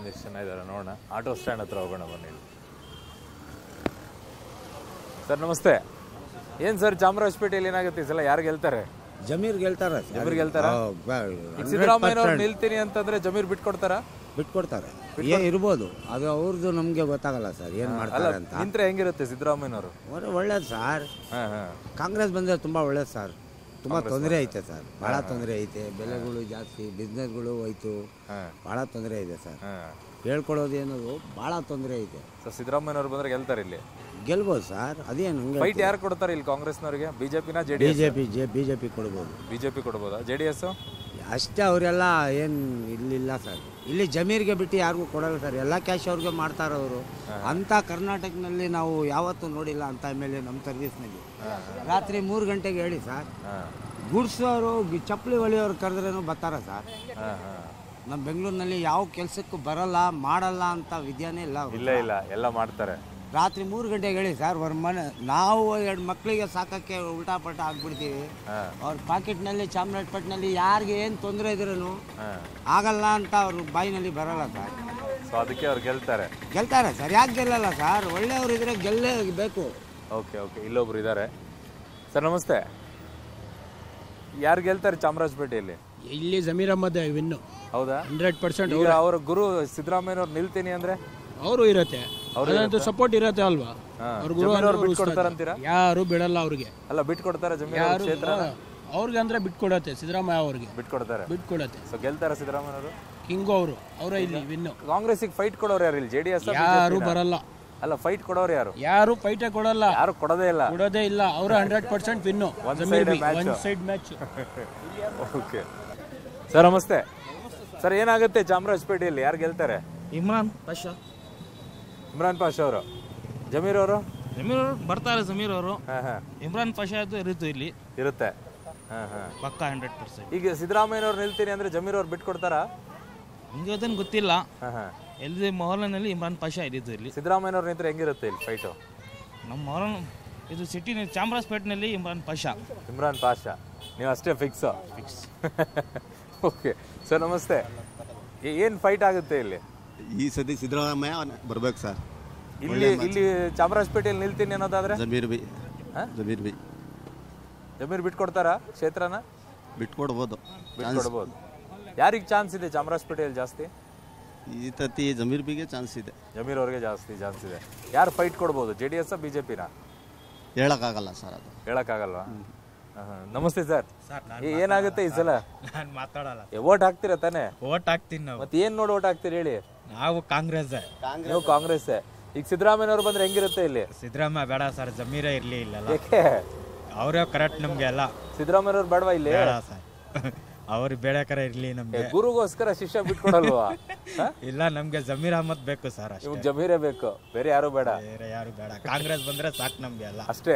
ಒಂದಿಷ್ಟು ಜನ ಇದ್ದಾರೆ ನೋಡೋಣ ಆಟೋ ಸ್ಟ್ಯಾಂಡ್ ಹತ್ರ ಹೋಗೋಣ ಬನ್ನಿ ಸರ್ ನಮಸ್ತೆ ಏನು ಸರ್ ಚಾಮರಾಜಪೇಟೆಯಲ್ಲಿ ಏನಾಗುತ್ತೆ ಈ ಸಲ ಯಾರು ಗೆಲ್ತಾರೆ ಜಮೀರ್ ಗೆಲ್ತಾರ ಜಮೀರ್ ಗೆಲ್ತಾರ ಈಗ ಸಿದ್ದರಾಮಯ್ಯನವ್ರು ನಿಲ್ತೀನಿ ಅಂತಂದ್ರೆ ಜಮೀರ್ ಬಿಟ್ಕೊಡ್ತಾರ ಬಿಟ್ಕೊಡ್ತಾರೆ ಏ ಇರ್ಬೋದು ಅದು ಅವ್ರದ್ದು ನಮಗೆ ಗೊತ್ತಾಗಲ್ಲ ಸರ್ ಏನು ಮಾಡ್ತಾರೆ ಅಂತ ನಿಂತ್ರೆ ಹೆಂಗಿರುತ್ತೆ ಸಿದ್ದರಾಮಯ್ಯನವರು ಒಳ್ಳೆ- ಒಳ್ಳೇದು ಸರ್ ಹಾಂ ಹಾಂ ಕಾಂಗ್ರೆಸ್ ಬಂದರೆ ತುಂಬ ಒಳ್ಳೇದು ಸರ್ ತುಂಬ ತೊಂದರೆ ಐತೆ ಸರ್ ಭಾಳ ತೊಂದರೆ ಐತೆ ಬೆಲೆಗಳು ಜಾಸ್ತಿ ಬಿಸ್ನೆಸ್ಗಳು ಹೋಯ್ತು ಹಾಂ ಭಾಳ ತೊಂದರೆ ಇದೆ ಸರ್ ಹಾಂ ಹೇಳ್ಕೊಡೋದು ಏನದು ಭಾಳ ತೊಂದರೆ ಐತೆ ಸೊ ಸಿದ್ದರಾಮಯ್ಯನವ್ರು ಬಂದ್ರೆ ಗೆಲ್ತಾರೆ ಇಲ್ಲಿ ಗೆಲ್ಬೋದು ಸರ್ ಅದೇನು ಹಂಗೆ ಫೈಟ್ ಯಾರು ಕೊಡ್ತಾರೆ ಇಲ್ಲಿ ಕಾಂಗ್ರೆಸ್ನವ್ರಿಗೆ ಬಿಜೆಪಿನ J D B S J P J B J P ಕೊಡ್ಬೋದು ಬಿಜೆಪಿ ಕೊಡ್ಬೋದಾ ಜೆ ಡಿ ಎಸ್ ಅಷ್ಟೇ ಅವರೆಲ್ಲ ಏನು ಇಲ್ಲಿಲ್ಲ ಸರ್ ಇಲ್ಲಿ ಜಮೀರಿಗೆ ಬಿಟ್ಟು ಯಾರಿಗೂ ಕೊಡಲ್ಲ ಸರ್ ಎಲ್ಲ ಕ್ಯಾಶ್ ಅವ್ರಿಗೆ ಮಾಡ್ತಾರೆ ಅವರು ಅಂಥ ಕರ್ನಾಟಕದಲ್ಲಿ ನಾವು ಯಾವತ್ತೂ ನೋಡಿಲ್ಲ ಅಂತ ಮೇಲೆ ನಮ್ಮ ಸರ್ವಿಸ್ನಲ್ಲಿ ರಾತ್ರಿ ಮೂರು ಗಂಟೆಗೆ ಹೇಳಿ ಸರ್ ಹಾಂ ಗುಡ್ಸೋರು ಗಿ- ಚಪ್ಪಲಿ ಹೊಲಿಯೋರು ಕರೆದ್ರೇನು ಬರ್ತಾರ ಸರ್ ಹಾಂ ಹಾಂ ನಮ್ಮ ಬೆಂಗಳೂರಿನಲ್ಲಿ ಯಾವ ಕೆಲಸಕ್ಕೂ ಬರಲ್ಲ ಮಾಡಲ್ಲ ಅಂತ ವಿದ್ಯಾನೇ ಇಲ್ಲ ಅವ್ರು. ಇಲ್ಲ ಇಲ್ಲ ಎಲ್ಲ ಮಾಡ್ತಾರೆ ರಾತ್ರಿ ಮೂರು ಗಂಟೆಗೆ ಹೇಳಿ ಸರ್ ಅವ್ರ ಮನೆ ನಾವು ಎರಡು ಮಕ್ಕಳಿಗೆ ಸಾಕಕ್ಕೆ ಉಲ್ಟಾ ಪಲ್ಟ ಆಗ್ಬಿಡ್ತೀವಿ ಹಾಂ ಅವ್ರ ಪಾಕೆಟ್ನಲ್ಲಿ ಚಾಮರಾಜಪೇಟ್ನಲ್ಲಿ ಯಾರಿಗೆ ಏನು ತೊಂದರೆ ಇದ್ರೂ ಹಾಂ ಆಗಲ್ಲ ಅಂತ ಅವ್ರ ಬಾಯಿನಲ್ಲಿ ಬರಲ್ಲ ಸರ್ ಸೊ ಅದಕ್ಕೆ ಅವ್ರು ಗೆಲ್ತಾರೆ ಗೆಲ್ತಾರೆ ಸರ್ ಯಾಕೆ ಗೆಲ್ಲಲ್ಲ ಸರ್ ಒಳ್ಳೆಯವ್ರು ಇದ್ರೆ ಗೆಲ್ಲೇ ಬೇಕು ಓಕೆ ಓಕೆ ಇಲ್ಲೊಬ್ರು ಇದ್ದಾರೆ ಸರ್ ನಮಸ್ತೆ ಯಾರು ಗೆಲ್ತಾರೆ ಚಾಮರಾಜಪೇಟೆಯಲ್ಲಿ ಇಲ್ಲಿ ಜಮೀರ್ ಅಹಮದ್ ವಿನ್ನು ಹೌದಾ ಹಂಡ್ರೆಡ್ ಪರ್ಸೆಂಟ್ ಈಗ ಅವರ ಗುರು ಸಿದ್ದರಾಮಯ್ಯನವ್ರು ನಿಲ್ತೀನಿ ಅಂದ್ರೆ ಅವರು ಇರತ್ತೆ ಅದಂತೂ ಸಪೋರ್ಟ್ ಇರತ್ತೆ ಅಲ್ವಾ ಹಾ. ಅವ್ರ ಗುರು ಜಮೀರ್ ಅವ್ರು ಅನ್ನೋರು ಬಿಟ್ಕೊಡ್ತಾರಂತೀರಾ ಯಾರು ಬಿಡಲ್ಲ ಅವ್ರಿಗೆ ಅಲ್ಲ ಬಿಟ್ಕೊಡ್ತಾರೆ ಜಮೀರ್ ಯಾರು ಕ್ಷೇತ್ರ ಅವ್ರಿಗೆ ಅಂದ್ರೆ ಬಿಟ್ಕೊಡತ್ತೆ ಸಿದ್ದರಾಮಯ್ಯ ಅವ್ರಿಗೆ ಬಿಟ್ಕೊಡ್ತಾರೆ ಬಿಟ್ಕೊಡತ್ತೆ ಸೊ ಗೆಲ್ತಾರ ಸಿದ್ದರಾಮಯ್ಯನವರು ಕಿಂಗು ಅವರು ಅವರ ಇಲ್ಲಿ ವಿನ್ನು ಕಾಂಗ್ರೆಸ್ಸಿಗೆ ಫೈಟ್ ಕೊಡೋರು ಯಾರು ಇಲ್ಲಿ ಜೆ ಡಿ ಎಸ್ ಯಾರು ಬರಲ್ಲ ಅಲ್ಲ ಫೈಟ್ ಕೊಡೋರು ಯಾರು ಯಾರು ಫೈಟೇ ಕೊಡಲ್ಲ ಯಾರು ಕೊಡೋದೇ ಇಲ್ಲ ಕೊಡೋದೇ ಇಲ್ಲ ಅವರು hundred percent win side match. One side match okay sir ನಮಸ್ತೆ ಸರ್ ಏನಾಗುತ್ತೆ ಚಾಮರಾಜಪೇಟೆಯಲ್ಲಿ ಯಾರು ಗೆಲ್ತಾರೆ ಇಮ್ರಾನ್ ಪಾಷಾ ಇಮ್ರಾನ್ ಪಾಷಾ ಅವರು ಜಮೀರ್ ಅವರು ಜಮೀರ್ ಅವರು ಬರ್ತಾರೆ ಸಮೀರ್ ಅವರು ಹಾಂ ಹಾಂ ಇಮ್ರಾನ್ ಪಾಷಾ ಅದು ಇರುತ್ತೆ ಇಲ್ಲಿ ಇರುತ್ತೆ ಹಾಂ ಹಾಂ ಪಕ್ಕ ಹಂಡ್ರೆಡ್ ಪರ್ಸೆಂಟ್ ಈಗ ಸಿದ್ದರಾಮಯ್ಯನವ್ರು ನಿಲ್ತೀನಿ ಅಂದ್ರೆ ಜಮೀರ್ ಅವ್ರು ಬಿಟ್ಕೊಡ್ತಾರಾ ನಿಮಗೆ ಅದನ್ನು ಗೊತ್ತಿಲ್ಲ ಹಾಂ ಹಾಂ ಎಲ್ಲಿ ಮೊಹಲನಲ್ಲಿ ಇಮ್ರಾನ್ ಪಾಷಾ ಇದ್ದಿದ್ದು ಇಲ್ಲಿ ಸಿದ್ದರಾಮಯ್ಯನವ್ರು ನಿಂತ್ರೆ ಹೆಂಗಿರುತ್ತೆ ಇಲ್ಲಿ ಫೈಟು ನಮ್ಮ ಮೊಹಲನ್ ಇದು ಸಿಟಿ ಚಾಮರಾಜಪೇಟೆನಲ್ಲಿ ಇಮ್ರಾನ್ ಪಾಷಾ ಇಮ್ರಾನ್ ಪಾಷಾ ನೀವು ಅಷ್ಟೇ ಫಿಕ್ಸ್ ಫಿಕ್ಸ್ ಓಕೆ ಸರ್ ನಮಸ್ತೆ ಏನು ಫೈಟ್ ಆಗುತ್ತೆ ಇಲ್ಲಿ ಈ ಸತಿ ಸಿದ್ದರಾಮಯ್ಯ ಬರ್ಬೇಕು ಸರ್ ಇಲ್ಲಿ ಇಲ್ಲಿ ಚಾಮರಾಜಪೇಟೆಯಲ್ಲಿ ನಿಲ್ತೀನಿ ಅನ್ನೋದಾದ್ರೆ ಜಮೀರ್ ಬಿ ಹಾ? ಜಮೀರ್ ಬಿ ಜಮೀರ್ ಬಿಟ್ಕೊಡ್ತಾರಾ ಕ್ಷೇತ್ರನ ಬಿಟ್ಕೊಡ್ಬೋದು ಬಿಟ್ಕೊಡ್ಬೋದು ಯಾರಿಗೆ ಚಾನ್ಸ್ ಇದೆ ಚಾಮರಾಜಪೇಟೆಯಲ್ಲಿ ಜಾಸ್ತಿ ಈ ತತಿ ಜಮೀರ್ ಬಿಗೆ ಚಾನ್ಸ್ ಇದೆ ಜಮೀರ್ ಅವ್ರಿಗೆ ಜಾಸ್ತಿ ಚಾನ್ಸ್ ಇದೆ ಯಾರು ಫೈಟ್ ಕೊಡ್ಬೋದು J D S B J ಪಿನ ಹೇಳಕ್ಕಾಗಲ್ಲ ಸರ್ ಅದು ಹೇಳಕ್ಕಾಗಲ್ವಾ ಆಹಾ. ನಮಸ್ತೆ ಸರ್ ಏನಾಗುತ್ತೆ ಈ ಸಲ ನಾನು ಮಾತಾಡಲ್ಲ ಓಟ್ ಹಾಕ್ತೀರಾ ತಾನೇ ಓಟ್ ಹಾಕ್ತೀನಿ ನಾವು ಮತ್ತೆ ಏನ್ ನೋಡಿ ಓಟ್ ಹಾಕ್ತೀರಿ ಹೇಳಿ ನಾವು ಕಾಂಗ್ರೆಸ್ ನೀವು ಕಾಂಗ್ರೆಸ್ ಈಗ ಸಿದ್ದರಾಮಯ್ಯನವ್ರು ಬಂದ್ರೆ ಹೆಂಗಿರುತ್ತೆ ಇಲ್ಲಿ ಸಿದ್ದರಾಮಯ್ಯ ಬೇಡ ಸರ್ ಜಮೀರೇ ಇರಲಿ ಇಲ್ಲಲ್ಲ ಯಾಕೆ ಅವರೇ ಕರೆಕ್ಟ್ ನಮಗೆ ಎಲ್ಲ ಸಿದ್ದರಾಮಯ್ಯನವ್ರು ಬೇಡವಾ ಇಲ್ಲಿ ಸರ್ ಅವ್ರು ಬೇಡಕರ ಇರಲಿ ಏ, ನಮಗೆ ಗುರುಗೋಸ್ಕರ ಶಿಷ್ಯ ಬಿಟ್ಕೊಡಲ್ವಾ ಹ? ಇಲ್ಲ ನಮಗೆ ಜಮೀರ್ ಅಹಮದ್ ಬೇಕು ಸರ್ ಅಷ್ಟೇ ಇವ್ಗ್ ಜಮೀರೇ ಬೇಕು ಬೇರೆ ಯಾರು ಬೇಡ ಬೇರೆ ಯಾರು ಬೇಡ ಕಾಂಗ್ರೆಸ್ ಬಂದ್ರೆ ಸಾಕು ನಮಗೆ ಎಲ್ಲ ಅಷ್ಟೇ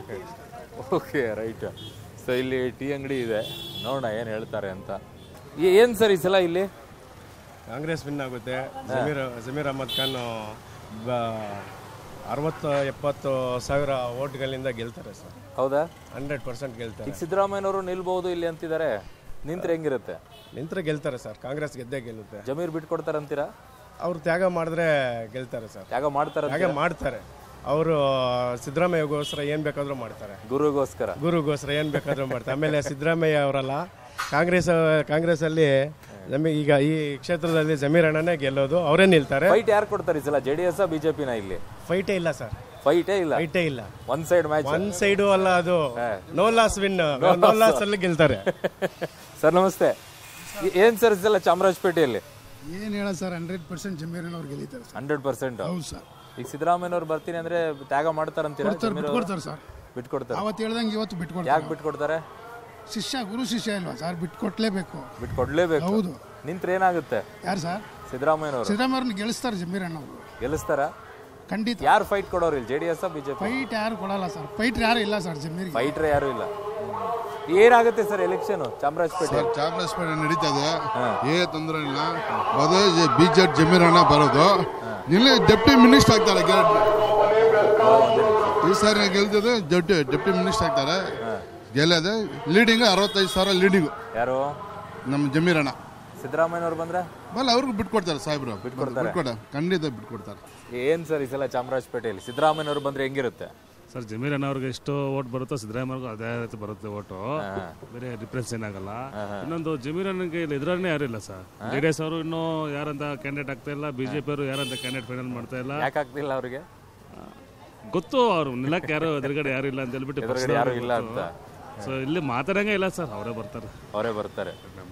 ಓಕೆ ರೈಟ್ ಸೊ ಇಲ್ಲಿ ಟೀ ಅಂಗಡಿ ಇದೆ ನೋಡೋಣ ಏನು ಹೇಳ್ತಾರೆ ಅಂತ ಏ- ಏನ್ ಸರ್ ಈ ಸಲ ಇಲ್ಲಿ ಕಾಂಗ್ರೆಸ್ ವಿನ್ ಆಗುತ್ತೆ ಜಮೀರ್ ಜಮೀರ್ ಅಹಮದ್ ಖಾನ್ ಬ- ಅರವತ್ತು ಎಪ್ಪತ್ತು ಸಾವಿರ ಓಟ್ಗಳಿಂದ ಗೆಲ್ತಾರೆ ಸರ್ ಹೌದಾ ಹಂಡ್ರೆಡ್ ಪರ್ಸೆಂಟ್ ಗೆಲ್ತಾರೆ ಈಗ ಸಿದ್ದರಾಮಯ್ಯನವರು ನಿಲ್ಬಹುದು ಇಲ್ಲಿ ಅಂತಿದ್ದಾರೆ ನಿಂತ್ರೆ ಹೆಂಗಿರುತ್ತೆ ನಿಂತ್ರೆ ಗೆಲ್ತಾರೆ ಸರ್ ಕಾಂಗ್ರೆಸ್ ಗೆದ್ದೇ ಗೆಲ್ಲುತ್ತೆ ಜಮೀರ್ ಬಿಟ್ಕೊಡ್ತಾರಂತೀರಾ ಅವ್ರು ತ್ಯಾಗ ಮಾಡಿದ್ರೆ ಗೆಲ್ತಾರೆ ಸರ್ ಯಾಗ ಮಾಡ್ತಾರ ತ್ಯಾಗ ಮಾಡ್ತಾರೆ ಅವರು ಸಿದ್ದರಾಮಯ್ಯಗೋಸ್ಕರ ಏನು ಬೇಕಾದರೂ ಮಾಡ್ತಾರೆ ಗುರುಗೋಸ್ಕರ ಗುರುಗೋಸ್ಕರ ಏನು ಬೇಕಾದರೂ ಮಾಡ್ತಾರೆ ಆಮೇಲೆ ಸಿದ್ದರಾಮಯ್ಯ ಅವರಲ್ಲ ಕಾಂಗ್ರೆಸ್ ಕಾಂಗ್ರೆಸ್ಸಲ್ಲಿ ನಮಗೆ ಈಗ ಈ ಕ್ಷೇತ್ರದಲ್ಲಿ ಜಮೀರ್ ಅಣ್ಣನೇ ಗೆಲ್ಲೋದು ಅವರೇ ನಿಲ್ತಾರೆ ಫೈಟ್ ಯಾರು ಕೊಡ್ತಾರೆ ಈ ಸಲ ಜೆ ಡಿ ಎಸ್ ಬಿಜೆಪಿನ ಇಲ್ಲಿ ಫೈಟೇ ಇಲ್ಲ ಸರ್ ಫೈಟೇ ಇಲ್ಲ ಫೈಟೇ ಇಲ್ಲ one side match one side ಅಲ್ಲ ಅದು no loss win no loss ಅಲ್ಲಿ ಗೆಲ್ತಾರೆ ಸರ್ ನಮಸ್ತೆ ಏ- ಏನ್ ಸರ್ ಈ ಸಲ ಚಾಮರಾಜಪೇಟೆಯಲ್ಲಿ ಏನು ಹೇಳ ಸರ್ ಹಂಡ್ರೆಡ್ ಪರ್ಸೆಂಟ್ ಜಮೀರನವ್ರು ಗೆಲ್ಲಿತಾರೆ ಸರ್ ಹಂಡ್ರೆಡ್ ಪರ್ಸೆಂಟ್ ಹೌದು ಸರ್ ಈಗ ಸಿದ್ದರಾಮಯ್ಯನವ್ರು ಬರ್ತೀನಿ ಅಂದ್ರೆ ತ್ಯಾಗ ಮಾಡ್ತಾರಂತೀರಾ ಕೊಡ್ತಾರೆ ಜಮೀರ್ ಅವ್ರು? ಬಿಟ್ಕೊಡ್ತಾರೆ ಸರ್ ಬಿಟ್ಕೊಡ್ತಾರೆ ಅವತ್ತು ಹೇಳ್ದಂಗೆ ಇವತ್ತು ಯಾಕೆ ಬಿಟ್ಕೊಡ್ತಾರೆ ಬಿಟ್ಕೊಡ್ತಾರೆ ಶಿಷ್ಯ ಗುರು ಶಿಷ್ಯ ಇಲ್ವಾ ಸರ್ ಬಿಟ್ಕೊಟ್ಲೇಬೇಕು ಬಿಟ್ಕೊಡ್ಲೇಬೇಕು ಹೌದು ನಿಂತ್ರೆ ಏನಾಗುತ್ತೆ ಯಾರು ಸರ್ ಸಿದ್ದರಾಮಯ್ಯನವರು ಸಿದ್ದರಾಮಯ್ಯವ್ರನ್ನ ಗೆಲ್ಲಿಸ್ತಾರೆ ಜಮೀರಣ್ಣವರು ಗೆಲ್ಲಿಸ್ತಾರ ಖಂಡಿತ ಯಾರು ಫೈಟ್ ಕೊಡೋರು ಇಲ್ಲಿ J D S BJP fight ಯಾರು ಕೊಡಲ್ಲ ಸರ್ ಫೈಟ್ ಯಾರು ಇಲ್ಲ ಸರ್ ಜಮೀರ್ ಫೈಟ್ರೆ ಯಾರು ಇಲ್ಲ ಏನಾಗುತ್ತೆ sir election Chamarajpet sir Chamarajpet ನಡೀತದೆ ಏ ತೊಂದರೆ ಇಲ್ಲ ಅದೇ ಬಿಜೆಪಿ ಜಮೀರಣ್ಣ ಬರೋದು ಇಲ್ಲಿ ಡೆಪ್ಟಿ ಮಿನಿಸ್ಟರ್ ಆಗ್ತಾರೆ ಗೆ- ಈ ಸಾರಿ ಗೆಲ್ತದೆ ಡೆಪ್ಟಿ ಡೆಪ್ಟಿ ಮಿನಿಸ್ಟರ್ ಆಗ್ತಾರೆ ಗೆಲ್ಲದೆ ಲೀಡಿಂಗ್ ಅರವತ್ತೈದು ಸಾವಿರ ಲೀಡಿಂಗ್ ಯಾರು ನಮ್ಮ ಜಮೀರಣ್ಣ ಸಿದ್ದರಾಮಯ್ಯನವ್ರು ಬಂದ್ರೆ ಬಲ್ಲ ಅವ್ರಿಗೂ ಬಿಟ್ಕೊಡ್ತಾರೆ ಸಾಹೇಬ್ರು ಬಿಟ್ಕೊಡ್ತಾರೆ? ಬಿಟ್ಕೊಡ ಖಂಡಿತ ಬಿಟ್ಕೊಡ್ತಾರೆ ಏನ್ ಸರ್ ಈ ಸಲ ಚಾಮರಾಜಪೇಟೆಯಲ್ಲಿ ಸಿದ್ದರಾಮಯ್ಯನವ್ರು ಬಂದ್ರೆ ಹೆಂಗಿರುತ್ತೆ ಸರ್ ಜಮೀರಣ್ಣ ಅವ್ರಿಗೆ ಎಷ್ಟು ಓಟ್ ಬರುತ್ತೋ ಸಿದ್ದರಾಮಯ್ಯವ್ರಿಗೂ ಅದೇ ರೀತಿ ಬರುತ್ತೆ ಓಟು ಬೇರೆ ಡಿಫ್ರೆನ್ಸ್ ಏನಾಗಲ್ಲ ಇನ್ನೊಂದು ಜಮೀರಣ್ಣಗೆ ಇಲ್ಲಿ ಎದುರನ್ನೇ ಯಾರು ಇಲ್ಲ ಸರ್ ಜೆ ಡಿ ಎಸ್ ಅವರು ಇನ್ನೂ ಯಾರಂತ ಕ್ಯಾಂಡಿಡೇಟ್ ಆಗ್ತಾ ಇಲ್ಲ ಬಿಜೆಪಿ ಅವರು ಯಾರಂತ ಕ್ಯಾಂಡಿಡೇಟ್ ಫೈನಲ್ ಮಾಡ್ತಾ ಇಲ್ಲ ಯಾಕೆ ಆಗ್ತಿಲ್ಲ ಅವ್ರಿಗೆ ಗೊತ್ತು ಅವರು ನಿಲ್ಲಕ್ಕೆ ಯಾರು ಎದುರುಗಡೆ ಯಾರು ಇಲ್ಲ ಅಂತ ಹೇಳ್ಬಿಟ್ಟು ಎದುರುಗಡೆ ಯಾರು ಇಲ್ಲ ಅಂತ. ಸೊ ಇಲ್ಲಿ ಮಾತಾಡಂಗೆ ಇಲ್ಲ ಸರ್ ಅವರೇ ಬರ್ತಾರೆ ಅವರೇ ಬರ್ತಾರೆ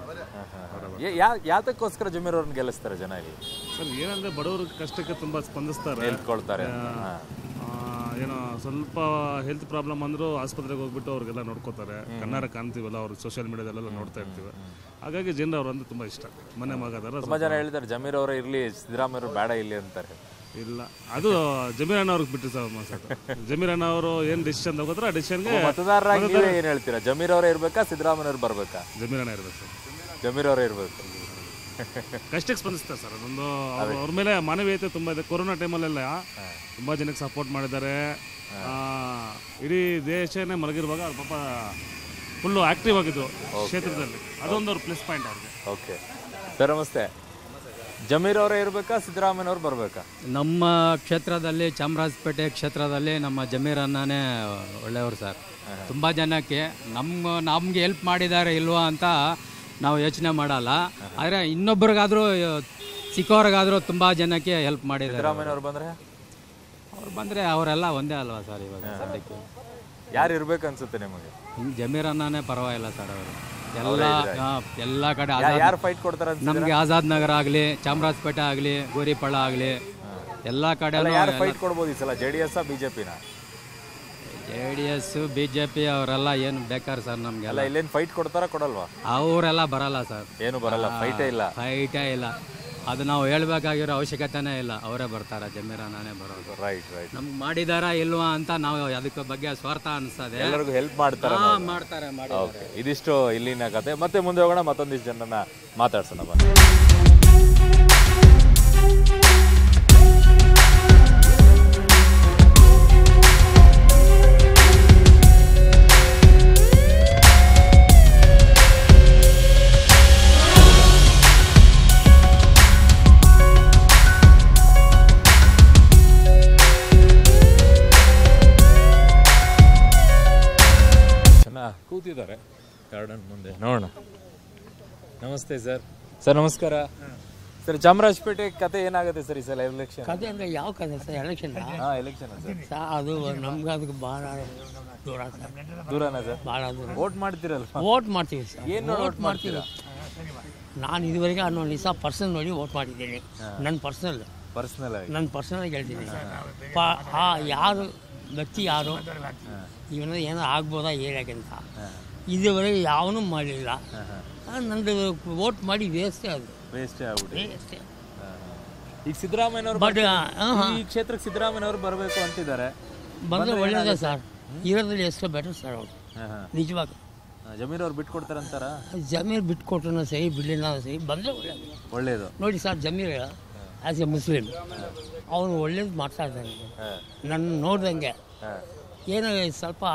ಯಾ- ಯಾ- ಯಾತಕ್ಕೋಸ್ಕರ ಜಮೀರ್ ಅವ್ರನ್ನ ಗೆಲ್ಲಿಸ್ತಾರೆ ಜನ ಇಲ್ಲಿ ಸರ್ ಏನಂದ್ರೆ ಬಡವ್ರ ಕಷ್ಟಕ್ಕೆ ತುಂಬಾ ಸ್ಪಂದಿಸ್ತಾರೆ ನಿಲ್ತ್ಕೊಳ್ತಾರೆ ಆ, ಆ, ಏನೋ ಸ್ವಲ್ಪ ಹೆಲ್ತ್ ಪ್ರಾಬ್ಲಮ್ ಅಂದ್ರೂ ಆಸ್ಪತ್ರೆಗೆ ಹೋಗ್ಬಿಟ್ಟು ಅವ್ರಿಗೆಲ್ಲ ನೋಡ್ಕೋತಾರೆ ಕಣ್ಣಾರ ಕಾಣ್ತೀವಲ್ಲ ಅವ್ರು ಸೋಷಿಯಲ್ ಮೀಡಿಯಾದಲ್ಲೆಲ್ಲ ನೋಡ್ತಾ ಇರ್ತೀವಿ ಹಾಗಾಗಿ ಜನರು ಅವ್ರು ಅಂದ್ರೆ ತುಂಬಾ ಇಷ್ಟ ಮನೆ ಮಗದಾರ ತುಂಬಾ ಜನ ಹೇಳ್ತಾರೆ ಜಮೀರ್ ಅವರೇ ಇರ್ಲಿ ಸಿದ್ದರಾಮಯ್ಯರು ಬೇಡ ಇಲ್ಲಿ ಅಂತಾರೆ ಇಲ್ಲ ಅದು ಜಮೀರಣ್ಣ ಅವ್ರಿಗೆ ಬಿಟ್ಟು ಸರ್ ಮಾತಾಡ ಜಮೀರಣ್ಣ ಅವರು ಏನ್ ಡಿಸಿಷನ್ ತಗೋತಾರೆ ಆ ಡಿಸಿಷನ್ಗೆ ಮತದಾರರಾಗಿ ನೀವೇ ಏನ್ ಹೇಳ್ತೀರಾ ಜಮೀರ್ ಅವರೇ ಇರ್ಬೇಕಾ ಸಿದ್ದರಾಮಯ್ಯವ್ರು ಬರ್ಬೇಕಾ ಜಮೀರಣ್ಣ ಇರ್ಬೇಕು ಸರ್ ಜಮೀರ್ ಅವರೇ ಇರ್ಬೇಕು ಕಷ್ಟಕ್ಕೆ ಸ್ಪಂದಿಸ್ತಾರೆ ಸರ್ ಅದೊಂದು ಅವ್ರ- ಅವ್ರ ಮೇಲೆ ಮಾನವೀಯತೆ ತುಂಬ ಇದೆ ಕೊರೋನಾ ಟೈಮಲ್ಲೆಲ್ಲ ತುಂಬ ಜನಕ್ಕೆ ಸಪೋರ್ಟ್ ಮಾಡಿದ್ದಾರೆ ಆ, ಇಡೀ ದೇಶನೇ ಮಲಗಿರುವಾಗ ಅವ್ರ ಪಾಪ ಫುಲ್ಲು ಆಕ್ಟಿವ್ ಆಗಿದ್ರು ಕ್ಷೇತ್ರದಲ್ಲಿ ಅದೊಂದು ಅವ್ರ ಪ್ಲಸ್ ಪಾಯಿಂಟ್ ಅವ್ರಿಗೆ ಓಕೆ ಸರ್ ನಮಸ್ತೆ ಜಮೀರ್ ಅವರೇ ಇರ್ಬೇಕಾ ಸಿದ್ದರಾಮಯ್ಯವ್ರು ಬರ್ಬೇಕಾ ನಮ್ಮ ಕ್ಷೇತ್ರದಲ್ಲಿ ಚಾಮರಾಜಪೇಟೆ ಕ್ಷೇತ್ರದಲ್ಲಿ ನಮ್ಮ ಜಮೀರಣ್ಣನೇ ಒಳ್ಳೆಯವರು ಸರ್ ತುಂಬ ಜನಕ್ಕೆ ನಮ್ಮ ನಮಗೆ ಹೆಲ್ಪ್ ಮಾಡಿದ್ದಾರೆ ಇಲ್ವಾ ಅಂತ ನಾವು ಯೋಚನೆ ಮಾಡಲ್ಲ ಆದರೆ ಇನ್ನೊಬ್ರಿಗಾದರೂ ಸಿಕ್ಕವ್ರಿಗಾದರೂ ತುಂಬ ಜನಕ್ಕೆ ಹೆಲ್ಪ್ ಮಾಡಿದ್ದಾರೆ ಸಿದ್ದರಾಮಯ್ಯವ್ರು ಬಂದ್ರೆ ಅವ್ರು ಬಂದರೆ ಅವರೆಲ್ಲ ಒಂದೇ ಅಲ್ವಾ ಸರ್ ಇವಾಗ ಸದ್ಯಕ್ಕೆ ಯಾರು ಇರ್ಬೇಕು ಅನ್ಸುತ್ತೆ ನಿಮಗೆ ಹಿಂಗೆ ಜಮೀರಣ್ಣನೇ ಪರವಾಗಿಲ್ಲ ಸರ್ ಅವರು ಎಲ್ಲ ಆ, ಎಲ್ಲ ಕಡೆ ಯಾ- ಆಜಾದ್ ಯಾರು ಫೈಟ್ ಕೊಡ್ತಾರೆ ಅನ್ಸುತ್ತೆ ನಮಗೆ ಆಜಾದ್ ನಗರ ಆಗಲಿ ಚಾಮರಾಜಪೇಟೆ ಆಗಲಿ ಗೋರಿಪಳ್ಳ ಆಗಲಿ ಎಲ್ಲ ಕಡೆ ಯಾರು ಫೈಟ್ ಕೊಡ್ಬೋದು ಈ ಸಲ ಜೆ ಡಿ ಎಸ್ ಬಿಜೆಪಿನ J D S B J P ಅವರೆಲ್ಲ ಏನು ಬೇಕಾರೆ ಸರ್ ಅಲ್ಲ ನಮಗೆಲ್ಲ ಇಲ್ಲೇನ್ ಫೈಟ್ ಕೊಡ್ತಾರಾ ಕೊಡಲ್ವಾ ಅವರೆಲ್ಲ ಬರಲ್ಲ ಸರ್ ಏನು ಬರಲ್ಲ ಫೈಟೇ ಇಲ್ಲ ಫೈಟೇ ಇಲ್ಲ ಅದು ನಾವು ಹೇಳ್ಬೇಕಾಗಿರೋ ಅವಶ್ಯಕತೆನೇ ಇಲ್ಲ ಅವರೇ ಬರ್ತಾರೆ ಜಮೀರಣ್ಣನೇ ಬರೋದು ರೈಟ್ ರೈಟ್ ನಮ್ಗೆ ಮಾಡಿದಾರಾ ಇಲ್ವಾ ಅಂತ ನಾವು ಅದಕ್ಕೆ ಬಗ್ಗೆ ಸ್ವಾರ್ಥ ಅನಿಸ್ತದೆ ಎಲ್ಲರಿಗೂ ಹೆಲ್ಪ್ ಮಾಡ್ತಾರೆ ಹಾ, ಮಾಡ್ತಾರೆ ಮಾಡಿ ಓಕೆ ಇದಿಷ್ಟು ಇಲ್ಲಿನ ಕತೆ ಮತ್ತೆ ಮುಂದೆ ಹೋಗೋಣ ಮತ್ತೊಂದಿಷ್ಟು ಜನರನ್ನ ಮಾತಾಡ್ಸೋಣ ಬನ್ನಿ ಚೆನ್ನಾಗಿ ಕೂತಿದ್ದಾರೆ ಗಾರ್ಡನ್ ಮುಂದೆ ನೋಡೋಣ ನಮಸ್ತೆ ಸರ್ ಸರ್ ನಮಸ್ಕಾರ ಸರ್ ಚಾಮರಾಜಪೇಟೆ ಕತೆ ಏನಾಗುತ್ತೆ ಸರ್ ಈ ಸಲ ಎಲೆಕ್ಷನ್ ಕತೆ ಅಂದ್ರೆ ಯಾವ ಕತೆ ಸರ್ ಎಲೆಕ್ಷನ್ ಹಾ ಎಲೆಕ್ಷನ್ ಸರ್ ಸರ್ ಅದು ನಮ್ಗೆ ಅದಕ್ಕೆ ಭಾಳ ದೂರ ಸರ್ ದೂರನಾ ಸರ್ ಭಾಳ ದೂರ ವೋಟ್ ಮಾಡ್ತೀರಲ್ವಾ ವೋಟ್ ಮಾಡ್ತೀವಿ ಸರ್ ಏನ್ ನೋಡಿ ವೋಟ್ vote ಮಾಡ್ತೀವಿ ನಾನು ಇದುವರೆಗೆ ಅನ್ನೋ ನಿಸ ಪರ್ಸನ್ ನೋಡಿ ವೋಟ್ ಮಾಡಿದ್ದೀನಿ ನನ್ನ ಪರ್ಸನಲ್ ಪರ್ಸನಲ್ ಆಗಿ ನನ್ನ ಪರ್ಸನಲ್ ಹೇಳ್ತೀನಿ ಪ ಆ ಯಾರು ವ್ಯಕ್ತಿ ಯಾರು ಇವನ ಏನೋ ಆಗ್ಬೋದಾ ಏರಿಯಾಗೆ ಅಂತ ಇದುವರೆಗೆ ಯಾವನೂ ಮಾಡಲಿಲ್ಲ ನಂದು ವೋಟ್ ಮಾಡಿ ವೇಸ್ಟೇ ಅದು ವೇಸ್ಟೇ ಆಗ್ಬಿಟ್ಟು ವೇಸ್ಟೇ ಈಗ ಸಿದ್ದರಾಮಯ್ಯನವರು ಬಟ್ ಈ ಕ್ಷೇತ್ರಕ್ಕೆ ಸಿದ್ದರಾಮಯ್ಯನವರು ಬರಬೇಕು ಅಂತಿದ್ದಾರೆ ಬಂದರೆ ಒಳ್ಳೇದೇ ಸರ್ ಇರೋದ್ರಲ್ಲಿ ಎಷ್ಟೋ ಬೆಟರ್ ಸರ್ ಅವರು ಹಾ, ಹಾ. ನಿಜವಾಗ ಹಾ, ಜಮೀರ್ ಅವ್ರು ಬಿಟ್ಕೊಡ್ತಾರಂತಾರ ಜಮೀರ್ ಬಿಟ್ಕೊಟ್ರೂ ಸರಿ ಬಿಡಲಿಲ್ಲ ಸರಿ ಬಂದರೆ ಒಳ್ಳೇದು ಒಳ್ಳೇದು ನೋಡಿ sir Zameer as a Muslim ಅವನು ಒಳ್ಳೇದು ಮಾಡ್ತಾ ಇದ್ದಾನೆ ನನ್ನ ನೋಡ್ದಂಗೆ ಏನೋ ಸ್ವಲ್ಪ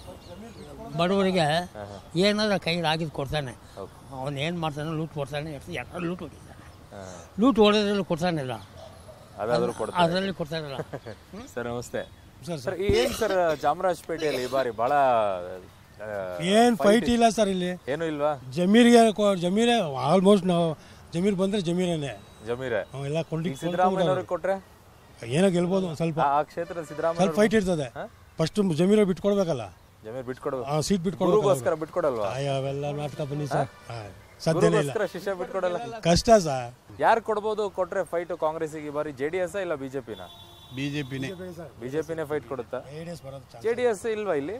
ಬಡವರಿಗೆ ಏನಾದ್ರು ಕೈಗೆ ಆಗಿದ್ದು ಕೊಡ್ತಾನೆ ಅವನು ಏನು ಮಾಡ್ತಾನೆ ಲೂಟ್ ಕೊಡ್ತಾನೆ ಯಾಕಂದ್ರೆ ಲೂಟ್ ಹೊಡಿತಾನೆ ಲೂಟ್ ಹೊಡೆದ್ರಲ್ಲಿ ಕೊಡ್ತಾನಿಲ್ಲ ಅದಾದ್ರೂ ಕೊಡ್ತಾರೆ ಅದರಲ್ಲಿ ಕೊಡ್ತಾನಿಲ್ಲ ಸರ್ ನಮಸ್ತೆ ಸರ್ ಏನ್ ಸರ್ ಚಾಮರಾಜಪೇಟೆಯಲ್ಲಿ ಈ ಬಾರಿ ಬಹಳ ಆ, ಏನ್ fight ಫೈಟ್ ಇಲ್ಲ ಸರ್ ಇಲ್ಲಿ ಏನು ಇಲ್ವಾ ಜಮೀರ್ಗೆ ಕೊ- ಜಮೀರೇ ಆಲ್ಮೋಸ್ಟ್ ನಾವು ಜಮೀರ್ ಬಂದ್ರೆ ಜಮೀರನೇ ಜಮೀರೆ ಎಲ್ಲ ಕೊಂಡಿ ಈಗ ಸಿದ್ದರಾಮಯ್ಯನವ್ರಿಗೆ ಕೊಟ್ರೆ ಏನೋ ಗೆಲ್ಬೋದು ಒಂದ್ ಸ್ವಲ್ಪ ಆ- ಆ ಕ್ಷೇತ್ರದ ಸ್ವಲ್ಪ ಸಿದ್ದರಾಮಯ್ಯ ಫೈಟ್ ಇರ್ತದೆ ಫಸ್ಟ್ ಜಮೀರ ಬಿಟ್ಕೊಡ್ಬೇಕಲ್ಲ ಜಮೀರ್ ಬಿಟ್ಕೊಡ್ಬೇಕು ಆ ಸೀಟ್ ಬಿಟ್ಕೊಡ್ಬೇಕು ಗುರುಗೋಸ್ಕರ ಬಿಟ್ಕೊಡಲ್ವಾ ಅಯ್ಯ, ಅವೆಲ್ಲ ನಾಟಕ ಬನ್ನಿ ಸರ್ ಸದ್ಯನೇ ಇಲ್ಲ ಗುರುಗೋಸ್ಕರ ಶಿಷ್ಯ ಬಿಟ್ಕೊಡಲ್ಲ ಕಷ್ಟ ಸರ್ ಯಾರು ಕೊಡ್ಬೋದು ಕೊಟ್ರೆ ಫೈಟ್ ಕಾಂಗ್ರೆಸ್ಗೆ ಈ ಬಾರಿ ಜೆ ಡಿ ಎಸ್ ಇಲ್ಲ ಬಿಜೆಪಿನ ಬಿಜೆಪಿನೇ ಬಿಜೆಪಿನೇ ಫೈಟ್ ಕೊಡುತ್ತಾ ಜೆಡಿಎಸ್ ಬರೋದು chance. ಜೆ ಡಿ ಎಸ್ ಇಲ್ವಾ ಇಲ್ಲಿ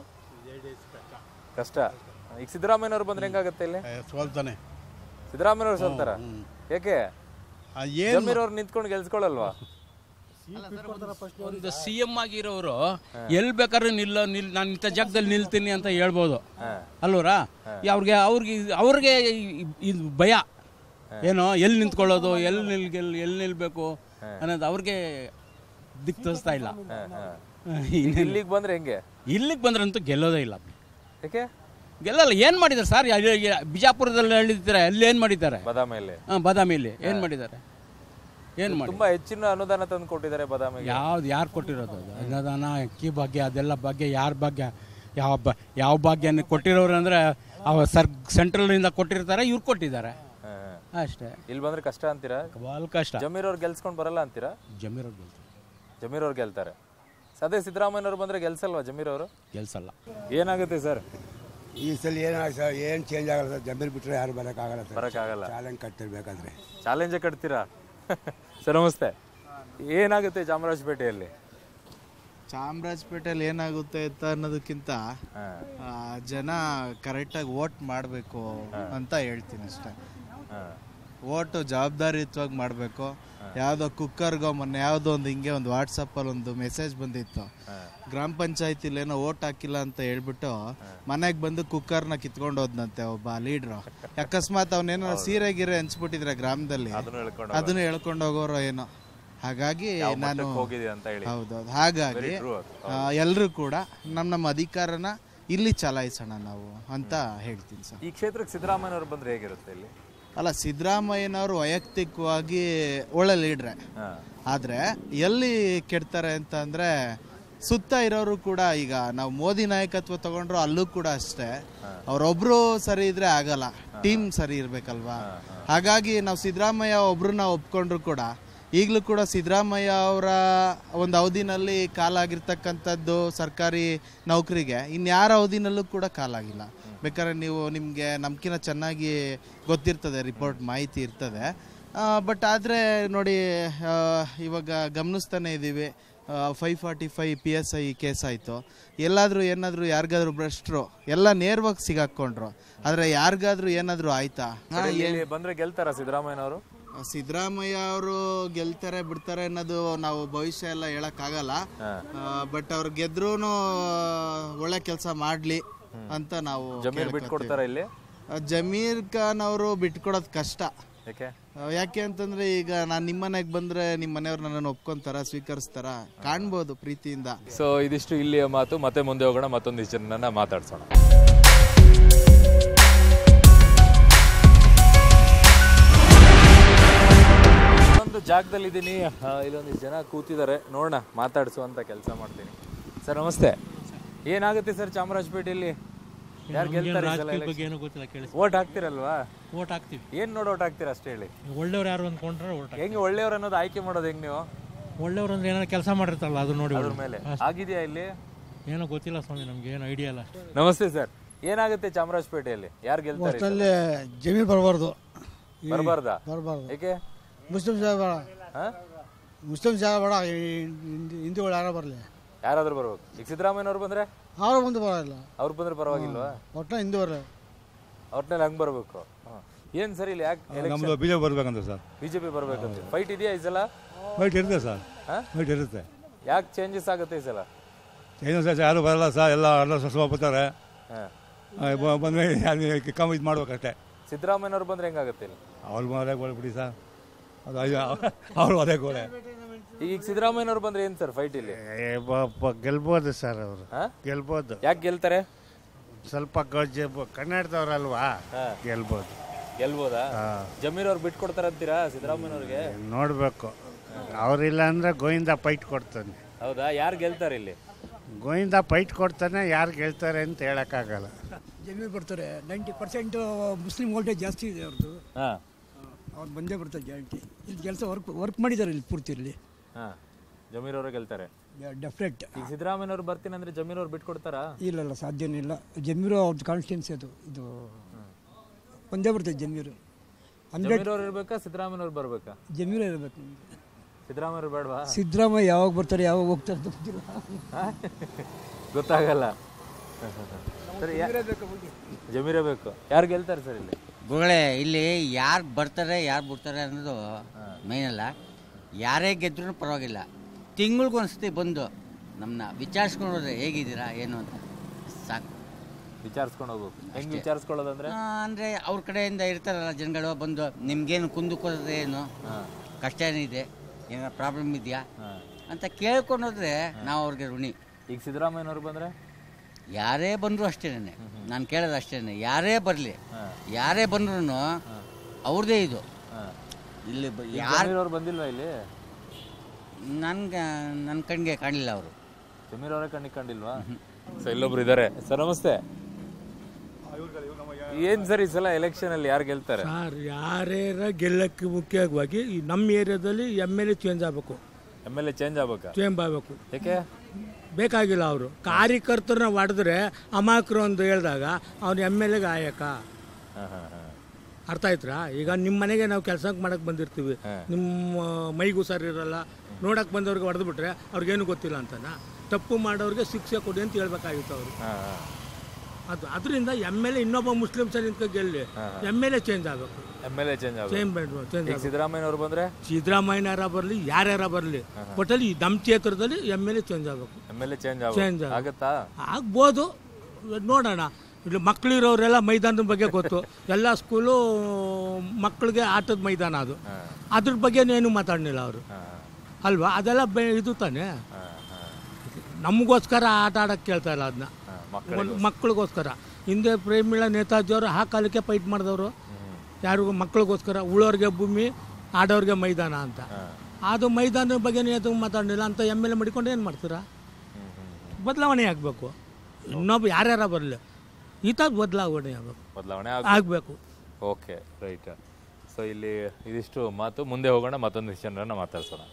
ಕಷ್ಟ ಈಗ ಸಿದ್ದರಾಮಯ್ಯನವ್ರು ಬಂದ್ರೆ ಹೆಂಗಾಗತ್ತೆ ಇಲ್ಲಿ ಸೋಲ್ತಾನೆ ಸಿದ್ದರಾಮಯ್ಯನವ್ರು ಸೋಲ್ತಾರ ಯಾಕೆ ಏನು ಜಮೀರ್ ಅವ್ರು ನಿಂತ್ಕೊಂಡು ಗೆಲ್ಸ್ಕೊಳಲ್ವಾ ಒಂದು ಸಿ ಎಂ ಆಗಿರೋರು ಎಲ್ಲಿ ಬೇಕಾದ್ರೆ ನಿಲ್ಲ ನಿಲ್ ನಾನು ಇಂಥ ಜಾಗದಲ್ಲಿ ನಿಲ್ತೀನಿ ಅಂತ ಹೇಳ್ಬೋದು ಅಲ್ವರಾ ಅವ್ರಿಗೆ ಅವ್ರಿಗೆ ಅವ್ರಿಗೆ ಇದು ಭಯ ಏನೋ ಎಲ್ಲಿ ನಿಂತ್ಕೊಳ್ಳೋದು ಎಲ್ಲಿ ನಿಲ್ ಎಲ್ಲಿ ನಿಲ್ಬೇಕು ಅನ್ನೋದು ಅವ್ರಿಗೆ ದಿಕ್ ತೋರಿಸ್ತಾ ಇಲ್ಲ ಇಲ್ಲಿಗೆ ಬಂದ್ರೆ ಹೆಂಗೆ ಇಲ್ಲಿಗೆ ಬಂದ್ರಂತೂ ಗೆಲ್ಲೋದೇ ಇಲ್ಲ ಯಾಕೆ ಗೆಲ್ಲಲ್ಲ ಏನು ಮಾಡಿದ್ದಾರೆ ಸರ್ ಅಲ್ಲಿ- ಬಿಜಾಪುರದಲ್ಲಿ ಹೇಳಿದ್ದಾರೆ ಅಲ್ಲಿ ಏನು ಮಾಡಿದ್ದಾರೆ ಬದಾಮಿಯಲ್ಲಿ ಹಾಂ ಬಾದಾಮಿಯಲ್ಲಿ ಏನು ಮಾಡಿದ್ದಾರೆ ಏನು ಮಾಡಿ ತುಂಬಾ ಹೆಚ್ಚಿನ ಅನುದಾನ ತಂದು ಕೊಟ್ಟಿದ್ದಾರೆ ಬದಾಮಿಗೆ ಯಾವ್ದು ಯಾರು ಕೊಟ್ಟಿರೋದು ಅದು ಅನ್ನದಾನ ಅಕ್ಕಿ ಬಗ್ಗೆ ಅದೆಲ್ಲ ಬಗ್ಗೆ ಯಾರ ಬಗ್ಗೆ ಯಾವ ಬ ಯಾವ ಭಾಗ್ಯನ ಕೊಟ್ಟಿರೋರು ಅಂದರೆ ಅವ ಸರ್ ಸೆಂಟ್ರಲಿಂದ ಕೊಟ್ಟಿರ್ತಾರೆ ಇವ್ರು ಕೊಟ್ಟಿದ್ದಾರೆ ಹಾ, ಅಷ್ಟೇ ಇಲ್ಲಿ ಬಂದ್ರೆ ಕಷ್ಟ ಅಂತೀರಾ ಭಾಳ ಕಷ್ಟ ಜಮೀರ್ ಅವ್ರು ಗೆಲ್ಸ್ಕೊಂಡ್ ಬರಲ್ಲ ಅಂತೀರಾ ಜಮೀರ್ ಅವ್ರು ಗೆಲ್ತಾರೆ ಜಮೀರ್ ಅವ್ರು ಗೆಲ್ತಾರೆ ಸದೇ ಸಿದ್ದರಾಮಯ್ಯನವ್ರು ಬಂದ್ರೆ ಗೆಲ್ಸಲ್ವಾ ಜಮೀರ್ ಅವರು ಗೆಲ್ಸಲ್ಲ ಏನಾಗುತ್ತೆ ಸರ್ ಈ ಸಲ ಏನಾಗ ಸರ್ ಏನು ಚೇಂಜ್ ಆಗಲ್ಲ ಸರ್ ಜಮೀರ್ ಬಿಟ್ಟರೆ ಯಾರು ಬರೋಕ್ಕಾಗಲ್ಲ ಸರ್ ಬರಕ್ಕಾಗಲ್ಲ ಚಾಲೆಂಜ್ ಕಟ್ಟಿರ್ಬೇಕಾದ್ರೆ ಚಾಲೆಂಜೇ ಕಟ್ತೀರಾ ಸರ್ ನಮಸ್ತೆ ಏನಾಗುತ್ತೆ ಚಾಮರಾಜಪೇಟೆಯಲ್ಲಿ ಚಾಮರಾಜಪೇಟೆಯಲ್ಲಿ ಏನಾಗುತ್ತೆ ಅಂತ ಅನ್ನೋದಕ್ಕಿಂತ ಆ, ಜನ ಕರೆಕ್ಟಾಗಿ ವೋಟ್ ಮಾಡಬೇಕು ಅಂತ ಹೇಳ್ತೀನಿ ಅಷ್ಟೇ ಓಟು ಜವಾಬ್ದಾರಿಯುತವಾಗಿ ಮಾಡಬೇಕು ಯಾವುದೋ ಕುಕ್ಕರ್ಗೋ ಮೊನ್ನೆ ಯಾವುದೋ ಒಂದು ಹಿಂಗೆ ಒಂದು ವಾಟ್ಸಪ್ಪಲ್ಲಿ ಒಂದು ಮೆಸೇಜ್ ಬಂದಿತ್ತು ಗ್ರಾಮ ಪಂಚಾಯತಿಲಿ ಏನೋ ಓಟ್ ಹಾಕಿಲ್ಲ ಅಂತ ಹೇಳ್ಬಿಟ್ಟು ಮನೆಗೆ ಬಂದು ಕುಕ್ಕರ್ನ ಕಿತ್ಕೊಂಡು ಹೋದ್ನಂತೆ ಒಬ್ಬ ಲೀಡ್ರು ಅಕಸ್ಮಾತ್ ಅವನೇನೋ ಸೀರೆ ಗೀರೆ ಹಂಚ್ಬಿಟ್ಟಿದ್ರೆ ಗ್ರಾಮದಲ್ಲಿ ಅದನ್ನು ಹೇಳ್ಕೊಂಡು ಅದನ್ನು ಹೇಳ್ಕೊಂಡು ಹೋಗೋರೋ ಏನೋ ಹಾಗಾಗಿ ಯಾವ ನಾನು ಮಟ್ಟಕ್ಕೆ ಹೋಗಿದೆ ಅಂತ ಹೇಳಿ. ಹೌದೌದು ಹಾಗಾಗಿ Very true ಅದು. ಎಲ್ಲರೂ ಕೂಡ ನಮ್ಮ ನಮ್ಮ ಅಧಿಕಾರನ ಇಲ್ಲಿ ಚಲಾಯಿಸೋಣ ನಾವು ಅಂತ ಹೇಳ್ತೀನಿ ಸರ್ ಈ ಕ್ಷೇತ್ರಕ್ಕೆ ಸಿದ್ದರಾಮಯ್ಯನವ್ರು ಬಂದ್ರೆ ಹೇಗಿರುತ್ತೆ ಇಲ್ಲಿ ಅಲ್ಲ ಸಿದ್ದರಾಮಯ್ಯನವರು ವೈಯಕ್ತಿಕವಾಗಿ ಒಳ್ಳೆ ಲೀಡ್ರೆ ಆದರೆ ಎಲ್ಲಿ ಕೆಡ್ತಾರೆ ಅಂತ ಅಂದರೆ ಸುತ್ತ ಇರೋರು ಕೂಡ ಈಗ ನಾವು ಮೋದಿ ನಾಯಕತ್ವ ತಗೊಂಡ್ರು ಅಲ್ಲೂ ಕೂಡ ಅಷ್ಟೇ ಅವರೊಬ್ರು ಸರಿ ಇದ್ರೆ ಆಗಲ್ಲ ಟೀಮ್ ಸರಿ ಇರಬೇಕಲ್ವಾ ಹಾಗಾಗಿ ನಾವು ಸಿದ್ದರಾಮಯ್ಯ ಒಬ್ರನ್ನ ಒಪ್ಕೊಂಡ್ರು ಕೂಡ ಈಗಲೂ ಕೂಡ ಸಿದ್ದರಾಮಯ್ಯ ಅವರ ಒಂದು ಅವಧಿನಲ್ಲಿ ಕಾಲಾಗಿರ್ತಕ್ಕಂಥದ್ದು ಸರ್ಕಾರಿ ನೌಕರಿಗೆ ಇನ್ಯಾರ ಅವಧಿನಲ್ಲೂ ಕೂಡ ಕಾಲಾಗಿಲ್ಲ ಬೇಕಾದ್ರೆ ನೀವು ನಿಮಗೆ ನಮ್ಕಿನ ಚೆನ್ನಾಗಿ ಗೊತ್ತಿರ್ತದೆ ರಿಪೋರ್ಟ್ ಮಾಹಿತಿ ಇರ್ತದೆ ಬಟ್ ಆದರೆ ನೋಡಿ ಆ, ಇವಾಗ ಗಮನಿಸ್ತಾನೆ ಇದ್ದೀವಿ five forty five P S I case ಆಯಿತು ಎಲ್ಲಾದರೂ ಏನಾದರೂ ಯಾರಿಗಾದ್ರೂ ಭ್ರಷ್ಟರು ಎಲ್ಲ ನೇರವಾಗಿ ಸಿಗಾಕೊಂಡ್ರು ಆದರೆ ಯಾರಿಗಾದ್ರೂ ಏನಾದರೂ ಆಯ್ತಾ But ಇಲ್ಲಿ- ಇಲ್ಲಿ ಬಂದ್ರೆ ಗೆಲ್ತಾರ ಸಿದ್ದರಾಮಯ್ಯನವರು ಸಿದ್ದರಾಮಯ್ಯ ಅವರು ಗೆಲ್ತಾರೆ ಬಿಡ್ತಾರೆ ಅನ್ನೋದು ನಾವು ಭವಿಷ್ಯ ಎಲ್ಲ ಹೇಳಕ್ಕಾಗಲ್ಲ ಬಟ್ ಅವ್ರು ಗೆದ್ರೂ ಒಳ್ಳೆ ಕೆಲಸ ಮಾಡಲಿ ಅಂತ ನಾವು ಜಮೀರ್ ಕೇಳ್ಕೊತೀವಿ. ಬಿಟ್ಕೊಡ್ತಾರ ಇಲ್ಲಿ ಆ, ಜಮೀರ್ ಖಾನ್ ಅವರು ಬಿಟ್ಕೊಡೋದು ಕಷ್ಟ ಯಾಕೆ ಆ, ಯಾಕೆ ಅಂತಂದ್ರೆ ಈಗ ನಾನು ನಿಮ್ಮ ಮನೆಗೆ ಬಂದ್ರೆ ನಿಮ್ಮ ಮನೆಯವ್ರು ನನ್ನನ್ನು ಒಪ್ಕೊಂತಾರ ಸ್ವೀಕರಿಸ್ತಾರ ಕಾಣ್ಬೋದು ಪ್ರೀತಿಯಿಂದ ಸೊ ಇದಿಷ್ಟು ಇಲ್ಲಿಯ ಮಾತು ಮತ್ತೆ ಮುಂದೆ ಹೋಗೋಣ ಮತ್ತೊಂದಿಷ್ಟು ಜನನ್ನ ಮಾತಾಡ್ಸೋಣ ಒಂದು ಜಾಗದಲ್ಲಿ ಇದ್ದೀನಿ ಇಲ್ಲೊಂದಿಷ್ಟು ಜನ ಕೂತಿದ್ದಾರೆ ನೋಡೋಣ ಮಾತಾಡಿಸುವಂತ ಕೆಲಸ ಮಾಡ್ತೀನಿ ಸರ್ ನಮಸ್ತೆ ಏನಾಗುತ್ತೆ ಸರ್ ಚಾಮರಾಜಪೇಟೆಯಲ್ಲಿ ಯಾರು ಗೆಲ್ತಾರೆ ಈ ಸಲ ರಾಜಕೀಯ ಬಗ್ಗೆ election? ಏನೂ ಗೊತ್ತಿಲ್ಲ ಕೇಳಿ ಓಟ್ ಹಾಕ್ತಿರಲ್ವಾ ಓಟ್ ಹಾಕ್ತೀವಿ ಏನ್ ನೋಡಿ ಓಟ್ ಹಾಕ್ತೀರಾ ಅಷ್ಟೇ ಹೇಳಿ ಒಳ್ಳೆಯವ್ರು ಯಾರು ಅಂದ್ಕೊಂಡ್ರೆ ಓಟ್ ಹೆಂಗೆ ಒಳ್ಳೆಯವ್ರು ಅನ್ನೋದು ಆಯ್ಕೆ ಮಾಡೋದು ಹೆಂಗ್ ನೀವು ಒಳ್ಳೆಯವ್ರು ಅಂದ್ರೆ ಏನಾದ್ರು ಕೆಲಸ ಮಾಡಿರ್ತಾರಲ್ಲ ಅದು ನೋಡಿ ಅದ್ರ ಒಳ್ಳೆ- ಮೇಲೆ ಅಷ್ಟೇ. ಆಗಿದೆಯಾ ಇಲ್ಲಿ ಏನೋ ಗೊತ್ತಿಲ್ಲ ಸ್ವಾಮಿ ನಮ್ಗೆ ಏನು ಐಡಿಯಾ ಇಲ್ಲ ನಮಸ್ತೆ ಸರ್ ಏನಾಗುತ್ತೆ ಚಾಮರಾಜಪೇಟೆಯಲ್ಲಿ ಯಾರು ಗೆಲ್ತಾರೆ ಈ ಸಲ? ಒಟ್ಟಲ್ಲಿ ಜಮೀನು ಬರಬಾರ್ದು ಬರ್ಬಾರ್ದಾ ಬರಬಾರ್ದು ಏಕೆ ಮುಸ್ಲಿಂ ಜಾಗ ಬೇಡ ಹಾ? ಮುಸ್ಲಿಂ ಜಾಗ ಬೇಡ ಈ ಹಿಂದ್- ಹಿಂದೂಗಳು ಯಾರೋ ಬರಲಿ ಯಾರಾದ್ರೂ ಬರ್ಬೇಕು ಈಗ ಸಿದ್ದರಾಮಯ್ಯನವ್ರು ಬಂದ್ರೆ ಅವರು ಬಂದು ಬರೋಲ್ಲ ಅವ್ರು ಬಂದ್ರೆ ಪರವಾಗಿಲ್ವಾ ಒಟ್ಟು ಹಿಂದೂ ಬರಲಿ ಒಟ್ನಲ್ಲಿ ಹಂಗ್ ಬರ್ಬೇಕು ಹಾ. ಏನ್ ಸರ್ ಇಲ್ಲಿ ಯಾಕೆ ನಮ್ದು ಬಿಜೆಪಿ ಬರ್ಬೇಕಂತ ಸರ್ ಬಿಜೆಪಿ ಬರ್ಬೇಕಂತ ಫೈಟ್ ಇದೆಯಾ ಈ ಸಲ ವೈಟ್ ಇರುತ್ತೆ ಸರ್ ಹಾ? ವೈಟ್ ಇರುತ್ತೆ ಯಾಕೆ ಚೇಂಜಸ್ ಆಗುತ್ತೆ ಈ ಸಲ ಏನು ಸರ್ ಯಾರು ಬರಲ್ಲ ಸರ್ ಎಲ್ಲ ಎಲ್ಲ ಬರ್ತಾರೆ ಹಾ. ಬಂದ್ರೆ ಕಮ್ಮಿ ಇದು ಮಾಡ್ಬೇಕಷ್ಟೇ ಸಿದ್ದರಾಮಯ್ಯನವ್ರು ಬಂದ್ರೆ ಹೆಂಗಾಗುತ್ತೆ ಇಲ್ಲಿ ಅವ್ರು ಅದೇ ಗೋಳೆ ಬಿಡಿ ಸರ್ ಅದು ಅವರು ಅದೇ ಗೋಳೆ ಈಗ ಈಗ ಸಿದ್ದರಾಮಯ್ಯನವ್ರು ಬಂದ್ರೆ ಏನ್ ಸರ್ ಫೈಟ್ ಇಲ್ಲಿ ಗೆಲ್ಬೋದು ಸರ್ ಅವರು ಹಾ? ಗೆಲ್ಬೋದು ಯಾಕೆ ಗೆಲ್ತಾರೆ ಸ್ವಲ್ಪ ಗಜ್ಜೆ ಕನ್ನಡದವ್ರಲ್ವಾ ಗೆಲ್ಬೋದು ಗೆಲ್ಬೋದಾ ಹಾ. ಜಮೀರ್ ಅವ್ರು ಬಿಟ್ಕೊಡ್ತಾರಂತೀರಾ ಸಿದ್ದರಾಮಯ್ಯನವ್ರಿಗೆ ನೋಡಬೇಕು ಅವರಿಲ್ಲ ಅಂದರೆ ಗೋವಿಂದ ಪೈಟ್ ಕೊಡ್ತಾನೆ ಹೌದಾ ಯಾರು ಗೆಲ್ತಾರೆ ಇಲ್ಲಿ ಗೋವಿಂದ ಪೈಟ್ ಕೊಡ್ತಾನೆ ಯಾರು ಗೆಲ್ತಾರೆ ಅಂತ ಹೇಳೋಕ್ಕಾಗಲ್ಲ ಜಮೀನು ಬರ್ತಾರೆ ನೈಂಟಿ ಪರ್ಸೆಂಟ್ ಮುಸ್ಲಿಂ ವೋಲ್ಟೇಜ್ ಜಾಸ್ತಿ ಇದೆ ಅವ್ರದ್ದು ಹಾ ಅವ್ರು ಬಂದೇ ಬರ್ತಾರೆ ಗ್ಯಾರಂಟಿ ಇಲ್ಲಿ ಕೆಲಸ ವರ್ಕ್ ವರ್ಕ್ ಮಾಡಿದ್ದಾರೆ ಇಲ್ಲಿ ಪೂರ್ತಿ ಇಲ್ಲಿ ಹಾ ಜಮೀರ್ ಅವರು ಗೆಲ್ತಾರೆ ಡೆಫ್ರೆಟ್ ಈಗ ಸಿದ್ದರಾಮಯ್ಯನವ್ರು ಬರ್ತೀನಿ ಅಂದ್ರೆ ಜಮೀರ್ ಅವ್ರು ಬಿಟ್ಕೊಡ್ತಾರಾ ಇಲ್ಲ ಇಲ್ಲ ಸಾಧ್ಯನೇ ಇಲ್ಲ ಜಮೀರು ಅವ್ರದ್ದು ಕಾನ್ಸ್ಟಿಟ್ಯೂನ್ಸಿ ಅದು ಇದು ಒಂದೇ ಬರ್ತದೆ ಜಮೀರು ಹಂಡ್ರೆಡ್ ಜಮೀರ್ ಅವ್ರು ಇರ್ಬೇಕಾ ಸಿದ್ದರಾಮಯ್ಯನವ್ರು ಬರ್ಬೇಕಾ ಜಮೀರು ಇರಬೇಕು ಸಿದ್ದರಾಮಯ್ಯವ್ರು ಬೇಡವಾ ಸಿದ್ದರಾಮಯ್ಯ ಯಾವಾಗ ಬರ್ತಾರೆ ಯಾವಾಗ ಹೋಗ್ತಾರೆ ಅಂತ ಗೊತ್ತಿಲ್ಲ ಗೊತ್ತಾಗಲ್ಲ ಸರಿ ಯಾ- ಜಮೀರೇ ಬೇಕು ಯಾರು ಗೆಲ್ತಾರೆ ಸರ್ ಇಲ್ಲಿ ಗುರುಗಳೇ ಇಲ್ಲಿ ಯಾರು ಬರ್ತಾರೆ ಯಾರು ಬಿಡ್ತಾರೆ ಅನ್ನೋದು ಮೇನ್ ಅಲ್ಲ ಯಾರೇ ಗೆದ್ರೂ ಪರವಾಗಿಲ್ಲ ತಿಂಗಳಿಗೊಂದ್ಸತಿ ಬಂದು ನಮ್ಮನ್ನ ವಿಚಾರಿಸ್ಕೊಂಡು ಹೋದ್ರೆ ಹೇಗಿದ್ದೀರಾ ಏನು ಅಂತ ಸಾಕು ವಿಚಾರಿಸ್ಕೊಂಡು ಹೋಗ್ಬೇಕು ಹೆಂಗ್ ಅಷ್ಟೇ. ವಿಚಾರಿಸ್ಕೊಳ್ಳೋದಂದ್ರೆ ಆ, ಅಂದ್ರೆ ಅವ್ರ ಕಡೆಯಿಂದ ಇರ್ತಾರಲ್ಲ ಜನಗಳು ಬಂದು ನಿಮ್ಗೇನು ಕುಂದುಕೋದ್ರೆ ಏನು ಕಷ್ಟ ಏನಿದೆ ಏನಾರ ಪ್ರಾಬ್ಲಮ್ ಇದೆಯಾ ಅಂತ ಕೇಳ್ಕೊಂಡು ಹೋದ್ರೆ ನಾವು ಅವ್ರಿಗೆ ಋಣಿ ಈಗ ಸಿದ್ದರಾಮಯ್ಯನವ್ರು ಬಂದ್ರೆ ಯಾರೇ ಬಂದರೂ ಅಷ್ಟೇನೆ ನಾನು ಕೇಳೋದು ಅಷ್ಟೇನೆ ಯಾರೇ ಬರಲಿ ಯಾರೇ ಬಂದ್ರೂ ಅವ್ರದ್ದೇ ಇದು ಇಲ್ಲಿ ಯಾರು ಜಮೀರ್ ಅವ್ರು ಬಂದಿಲ್ವಾ ಇಲ್ಲಿ ನನ್ಗೆ ನನ್ನ ಕಣ್ಣಿಗೆ ಕಾಣಲಿಲ್ಲ ಅವರು ಜಮೀರ್ ಅವರೇ ಕಣ್ಣಿಗೆ ಕಂಡಿಲ್ವಾ ಸೊ ಇಲ್ಲೊಬ್ರು ಇದ್ದಾರೆ ಸರ್ ನಮಸ್ತೆ ಏನ್ ಸರ್ ಈ ಸಲ ಎಲೆಕ್ಷನ್ ಅಲ್ಲಿ ಯಾರು ಗೆಲ್ತಾರೆ ಸರ್ ಯಾರ್ಯಾರ ಗೆಲ್ಲಕ್ಕೆ ಮುಖ್ಯವಾಗಿ ಈ ನಮ್ಮ ಏರಿಯಾದಲ್ಲಿ ಎಮ್ ಎಲ್ ಎ ಚೇಂಜ್ ಆಗಬೇಕು ಎಮ್ ಎಲ್ ಎ ಚೇಂಜ್ ಆಗ್ಬೇಕಾ ಚೇಂಜ್ ಆಗಬೇಕು ಯಾಕೆ ಬೇಕಾಗಿಲ್ಲ ಅವರು ಕಾರ್ಯಕರ್ತರನ್ನ ಹೊಡೆದ್ರೆ ಅಮಾಯಕರು ಅಂತ ಹೇಳಿದಾಗ ಅವ್ನು ಎಮ್ ಎಲ್ ಎಗೆ ಆಯಕ ಹಾ ಹಾ ಹಾ ಅರ್ಥ ಆಯ್ತಾ ಈಗ ನಿಮ್ಮ ಮನೆಗೆ ನಾವು ಕೆಲಸಕ್ಕೆ ಮಾಡಕ್ಕೆ ಬಂದಿರ್ತೀವಿ ನಿಮ್ಮ ಮೈಗೂ ಸರ್ ಇರಲ್ಲ ನೋಡಕ್ಕೆ ಬಂದವ್ರಿಗೆ ಹೊಡೆದ್ಬಿಟ್ರೆ ಅವ್ರಿಗೇನು ಗೊತ್ತಿಲ್ಲ ಅಂತನ ತಪ್ಪು ಮಾಡೋರಿಗೆ ಶಿಕ್ಷೆ ಕೊಡಿ ಅಂತ ಹೇಳ್ಬೇಕಾಗಿತ್ತು ಅವರು ಹಾ ಹಾ ಅದು ಅದರಿಂದ ಎಮ್ ಎಲ್ ಎ ಇನ್ನೊಬ್ಬ ಮುಸ್ಲಿಮ್ಸ್ ನಿಂತ್ಕೊ ಗೆಲ್ಲಿ ಎಮ್ ಎಲ್ ಎ ಚೇಂಜ್ ಆಗಬೇಕು M L A change change ಆಗ್ಬೇಕು ಚೇಂಜ್ ಈಗ ಸಿದ್ದರಾಮಯ್ಯ ಅವ್ರು ಬಂದ್ರೆ ಸಿದ್ದರಾಮಯ್ಯನಾರ ಬರಲಿ ಯಾರ್ಯಾರ ಬರಲಿ ಒಟ್ಟಲ್ಲಿ ನಮ್ಮ ಕ್ಷೇತ್ರದಲ್ಲಿ ಎಮ್ ಎಲ್ ಎ ಚೇಂಜ್ ಆಗಬೇಕು M L A change Change ಆಗ್ಬೇಕು ಆಗ್ಬೇಕು. ಆಗತ್ತಾ ಆಗ್ಬೋದು ನೋಡೋಣ ಇಲ್ಲಿ ಮಕ್ಕಳಿರೋರೆಲ್ಲ ಮೈದಾನದ ಬಗ್ಗೆ ಗೊತ್ತು ಎಲ್ಲ ಸ್ಕೂಲು ಮಕ್ಕಳಿಗೆ ಆಟದ ಮೈದಾನ ಅದು ಅದ್ರ ಬಗ್ಗೆ ಏನು ಮಾತಾಡಲಿಲ್ಲ ಅವರು ಅಲ್ವಾ ಅದೆಲ್ಲ ಬೆ ಇದು ತಾನೆ ನಮಗೋಸ್ಕರ ಆಟ ಆಡಕ್ಕೆ ಕೇಳ್ತಾ ಇಲ್ಲ ಅದನ್ನ ಮಕ್ಕಳಿಗೋಸ್ಕರ ಹಿಂದೆ ಪ್ರೇಮಿಳ ನೇತಾಜಿಯವರು ಆ ಕಾಲಕ್ಕೆ ಫೈಟ್ ಮಾಡಿದವರು ಯಾರಿಗೂ ಮಕ್ಕಳಿಗೋಸ್ಕರ ಉಳೋರಿಗೆ ಭೂಮಿ ಆಡೋರಿಗೆ ಮೈದಾನ ಅಂತ ಅದು ಮೈದಾನದ ಬಗ್ಗೆ ಅದು ಮಾತಾಡಲಿಲ್ಲ ಅಂತ ಎಮ್ ಎಲ್ ಎ ಮಾಡಿಕೊಂಡು ಏನು ಮಾಡ್ತೀರಾ ಬದಲಾವಣೆ ಆಗಬೇಕು ಇನ್ನೊಬ್ಬ ಯಾರ್ಯಾರ ಬರಲಿ ಈ ಥರ ಬದಲಾವಣೆ ಆಗಬೇಕು ಬದಲಾವಣೆ ಆಗಬೇಕು ಓಕೆ ರೈಟ್ ಸೊ ಇಲ್ಲಿ ಇದಿಷ್ಟು ಮಾತು ಮುಂದೆ ಹೋಗೋಣ ಮತ್ತೊಂದು ಜನರನ್ನ ಮಾತಾಡ್ಸೋಣ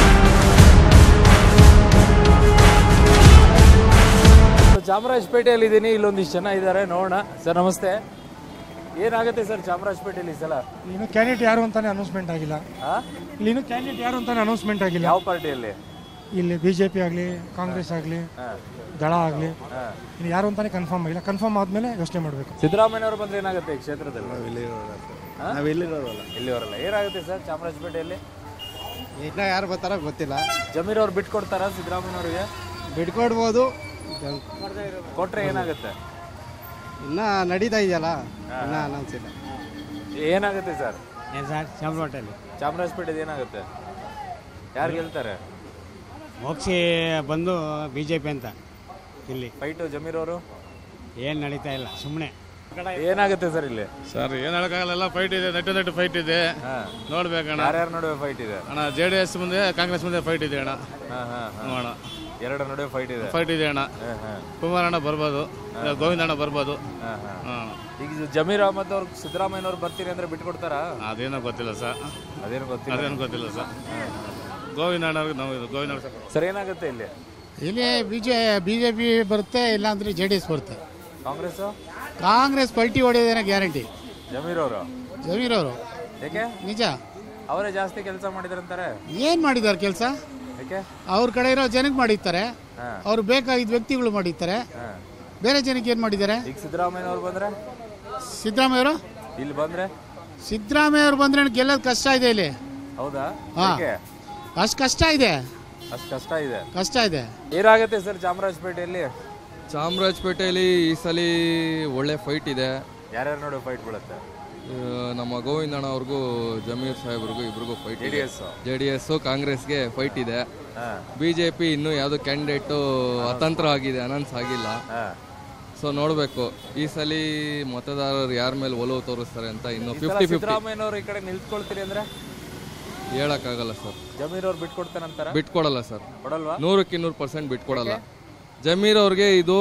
So, ಚಾಮರಾಜಪೇಟೆಯಲ್ಲಿ ಇದ್ದೀನಿ ಇಲ್ಲೊಂದಿಷ್ಟು ಜನ ಇದ್ದಾರೆ ನೋಡೋಣ ಸರ್ ನಮಸ್ತೆ ಏನಾಗುತ್ತೆ ಸರ್ ಚಾಮರಾಜಪೇಟೆಯಲ್ಲಿ ಈ ಸಲ ಇನ್ನು ಕ್ಯಾಂಡಿಡೇಟ್ ಯಾರು ಅಂತಾನೆ ಅನೌನ್ಸ್ಮೆಂಟ್ ಆಗಿಲ್ಲ ಆ? ಇಲ್ಲಿ ಇನ್ನು ಕ್ಯಾಂಡಿಡೇಟ್ ಯಾರು ಅಂತಾನೆ ಅನೌನ್ಸ್ಮೆಂಟ್ ಆಗಿಲ್ಲ ಯಾವ ಪಾರ್ಟಿಯಲ್ಲಿ ಇಲ್ಲಿ ಬಿ ಜೆ ಪಿ ಆಗಲಿ ಕಾಂಗ್ರೆಸ್ ಆಗಲಿ ದಳ ಆಗಲಿ ಇನ್ನು ಯಾರು ಅಂತಾನೆ ಕನ್ಫರ್ಮ್ ಆಗಿಲ್ಲ ಕನ್ಫರ್ಮ್ ಆದಮೇಲೆ ಯೋಚನೆ ಮಾಡಬೇಕು ಸಿದ್ದರಾಮಯ್ಯ ಅವರು ಬಂದ್ರೆ ಏನಾಗುತ್ತೆ ಈ ಕ್ಷೇತ್ರದಲ್ಲಿ ಹಾ? ನಾವು ಇಲ್ಲಿರೋದಲ್ಲ ಇಲ್ಲಿ ಬರಲ್ಲ ಏನಾಗುತ್ತೆ ಸರ್ ಚಾಮರಾಜಪೇಟೆಯಲ್ಲಿ ಇನ್ನ ಯಾರು ಬರ್ತಾರೋ ಗೊತ್ತಿಲ್ಲ ಜಮೀರ್ ಅವ್ರು ಬಿಟ್ಕೊಡ್ತಾರಾ ಸಿದ್ದರಾಮಯ್ಯ ಅವರಿಗೆ ಬಿಡ್ಕೊಡ್ಬೋದು ಕೊಟ್ರೆ ಏನಾಗುತ್ತೆ ಇನ್ನ ನಡೀತಾ ಇದೆಯಲ್ಲ ಇನ್ನ ಅನೌನ್ಸ್ ಇಲ್ಲ ಏನಾಗುತ್ತೆ ಸರ್ ಏನು ಸರ್ ಚಾಮರಾಜಪೇಟೆಯಲ್ಲಿ ಚಾಮರಾಜಪೇಟೆದು ಏನಾಗುತ್ತೆ ಯಾರು ಗೆಲ್ತಾರೆ ಮೋಕ್ಷಿ ಬಂದು ಬಿ ಜೆ ಪಿ ಅಂತ ಇಲ್ಲಿ ಫೈಟು ಜಮೀರ್ ಅವರು ಏನು ನಡೀತಾ ಇಲ್ಲ ಸುಮ್ಮನೆ ಏನಾಗುತ್ತೆ ಸರ್ ಇಲ್ಲಿ ಸರ್ ಏನು ಹೇಳಕ್ಕಾಗಲ್ಲ ಎಲ್ಲ ಫೈಟ್ ಇದೆ ನೆಟ್ಟು ನೆಟ್ಟು ಫೈಟ್ ಇದೆ ನೋಡ್ಬೇಕಣ್ಣ ಯಾರ್ಯಾರ ನಡುವೆ ಫೈಟ್ ಇದೆ ಅಣ್ಣ ಜೆ ಡಿ ಎಸ್ ಮುಂದೆ ಕಾಂಗ್ರೆಸ್ ಮುಂದೆ ಫೈಟ್ ಇದೆ ಅಣ್ಣ ಹಾ ಹಾ ಹ್ಞೂ ಅಣ್ಣ ಎರಡರ ನಡುವೆ ಫೈಟ್ ಇದೆ ಫೈಟ್ ಇದೆ ಅಣ್ಣ ಹಾ, ಹಾ. ಕುಮಾರಣ್ಣ ಬರ್ಬೋದು ಇಲ್ಲ ಗೋವಿಂದಣ್ಣ ಬರ್ಬೋದು ಹಾ, ಹಾ. ಹಾಂ ಈಗ ಜಮೀರ್ ಅಹಮದ್ ಅವ್ರು ಸಿದ್ದರಾಮಯ್ಯನವ್ರು ಬರ್ತೀರಿ ಅಂದ್ರೆ ಬಿಟ್ಕೊಡ್ತಾರಾ ಅದೇನೋ ಗೊತ್ತಿಲ್ಲ ಸರ್ ಅದೇನು ಗೊತ್ತಿಲ್ಲ ಅದೇನು ಗೊತ್ತಿಲ್ಲ ಸರ್ ಗೋವಿಂದಣ್ಣ ಅವ್ರಿಗೆ ನಾವು ಇದು ಗೋವಿಂದಣ್ಣ ಸರ್ ಸರ್ ಏನಾಗುತ್ತೆ ಇಲ್ಲಿ ಇಲ್ಲಿ B J B J P ಬರುತ್ತೆ ಇಲ್ಲಾಂದ್ರೆ ಜೆ ಡಿ ಎಸ್ ಬರುತ್ತೆ ಕಾಂಗ್ರೆಸ್ ಕಾಂಗ್ರೆಸ್ ಪಲ್ಟಿ ಹೊಡೆಯೋದೇನೋ ಗ್ಯಾರಂಟಿ ಜಮೀರ್ ಅವರು ಜಮೀರ್ ಅವರು ಯಾಕೆ ನಿಜ ಅವರೇ ಜಾಸ್ತಿ ಕೆಲಸ ಮಾಡಿದ್ರಂತಾರೆ ಏನು ಮಾಡಿದ್ದಾರೆ ಕೆಲಸ ಯಾಕೆ ಅವ್ರ ಕಡೆ ಇರೋ ಜನಕ್ಕೆ ಮಾಡಿರ್ತಾರೆ ಹಾ. ಅವ್ರು ಬೇಕಾಗಿದ್ದ ವ್ಯಕ್ತಿಗಳು ಮಾಡಿರ್ತಾರೆ ಹಾ. ಬೇರೆ ಜನಕ್ಕೆ ಏನು ಮಾಡಿದ್ದಾರೆ ಈಗ ಸಿದ್ದರಾಮಯ್ಯನವ್ರು ಬಂದ್ರೆ ಸಿದ್ದರಾಮಯ್ಯವರು ಇಲ್ಲಿ ಬಂದ್ರೆ ಸಿದ್ದರಾಮಯ್ಯ ಅವ್ರು ಬಂದ್ರೆ ಗೆಲ್ಲೋದು ಕಷ್ಟ ಇದೆ ಇಲ್ಲಿ ಹೌದಾ ಹಾ. ಯಾಕೆ ಅಷ್ಟು ಕಷ್ಟ ಇದೆ ಅಷ್ಟು ಕಷ್ಟ ಇದೆ ಕಷ್ಟ ಇದೆ ಏನಾಗುತ್ತೆ ಸರ್ ಚಾಮರಾಜಪೇಟೆಯಲ್ಲಿ ಚಾಮರಾಜಪೇಟೆಯಲ್ಲಿ ಈ ಸಲ ಒಳ್ಳೆ ಫೈಟ್ ಇದೆ ಯಾರ್ಯಾರ ನಡುವೆ ಫೈಟ್ ಬೀಳುತ್ತೆ ಆ, ನಮ್ಮ ಗೋವಿಂದಣ್ಣ ಅವ್ರಿಗೂ ಜಮೀರ್ ಸಾಹೇಬ್ರಿಗೂ ಇಬ್ರಿಗೂ ಫೈಟ್ ಇದೆ JDS. ಜೆ ಡಿ ಎಸ್ ಕಾಂಗ್ರೆಸ್ಗೆ ಫೈಟ್ ಇದೆ ಹಾ. ಬಿ ಜೆ ಪಿ ಇನ್ನೂ ಯಾವುದೋ ಕ್ಯಾಂಡಿಡೇಟು ಅತಂತ್ರ ಆಗಿದೆ ಅನೌನ್ಸ್ ಆಗಿಲ್ಲ ಹಾ. ಸೊ ನೋಡಬೇಕು ಈ ಸಲ ಮತದಾರರು ಯಾರ ಮೇಲೆ ಒಲವು ತೋರಿಸ್ತಾರೆ ಅಂತ ಇನ್ನು ಈ ಸಲ ಫಿಫ್ಟಿ ಫಿಫ್ಟಿ ಸಿದ್ದರಾಮಯ್ಯನವ್ರು ಈ ಕಡೆ ನಿಲ್ತ್ಕೊಳ್ತೀರಿ ಅಂದ್ರೆ ಹೇಳಕ್ಕಾಗಲ್ಲ ಸರ್ ಜಮೀರ್ ಅವ್ರು ಬಿಟ್ಕೊಡ್ತಾನಂತಾರ ಬಿಟ್ಕೊಡಲ್ಲ ಸರ್ ಕೊಡಲ್ವಾ ನೂರಕ್ಕೆ ಇನ್ನೂರು ಪರ್ಸೆಂಟ್ ಬಿಟ್ಕೊಡಲ್ಲ ಜಮೀರ್ ಅವ್ರಿಗೆ ಇದು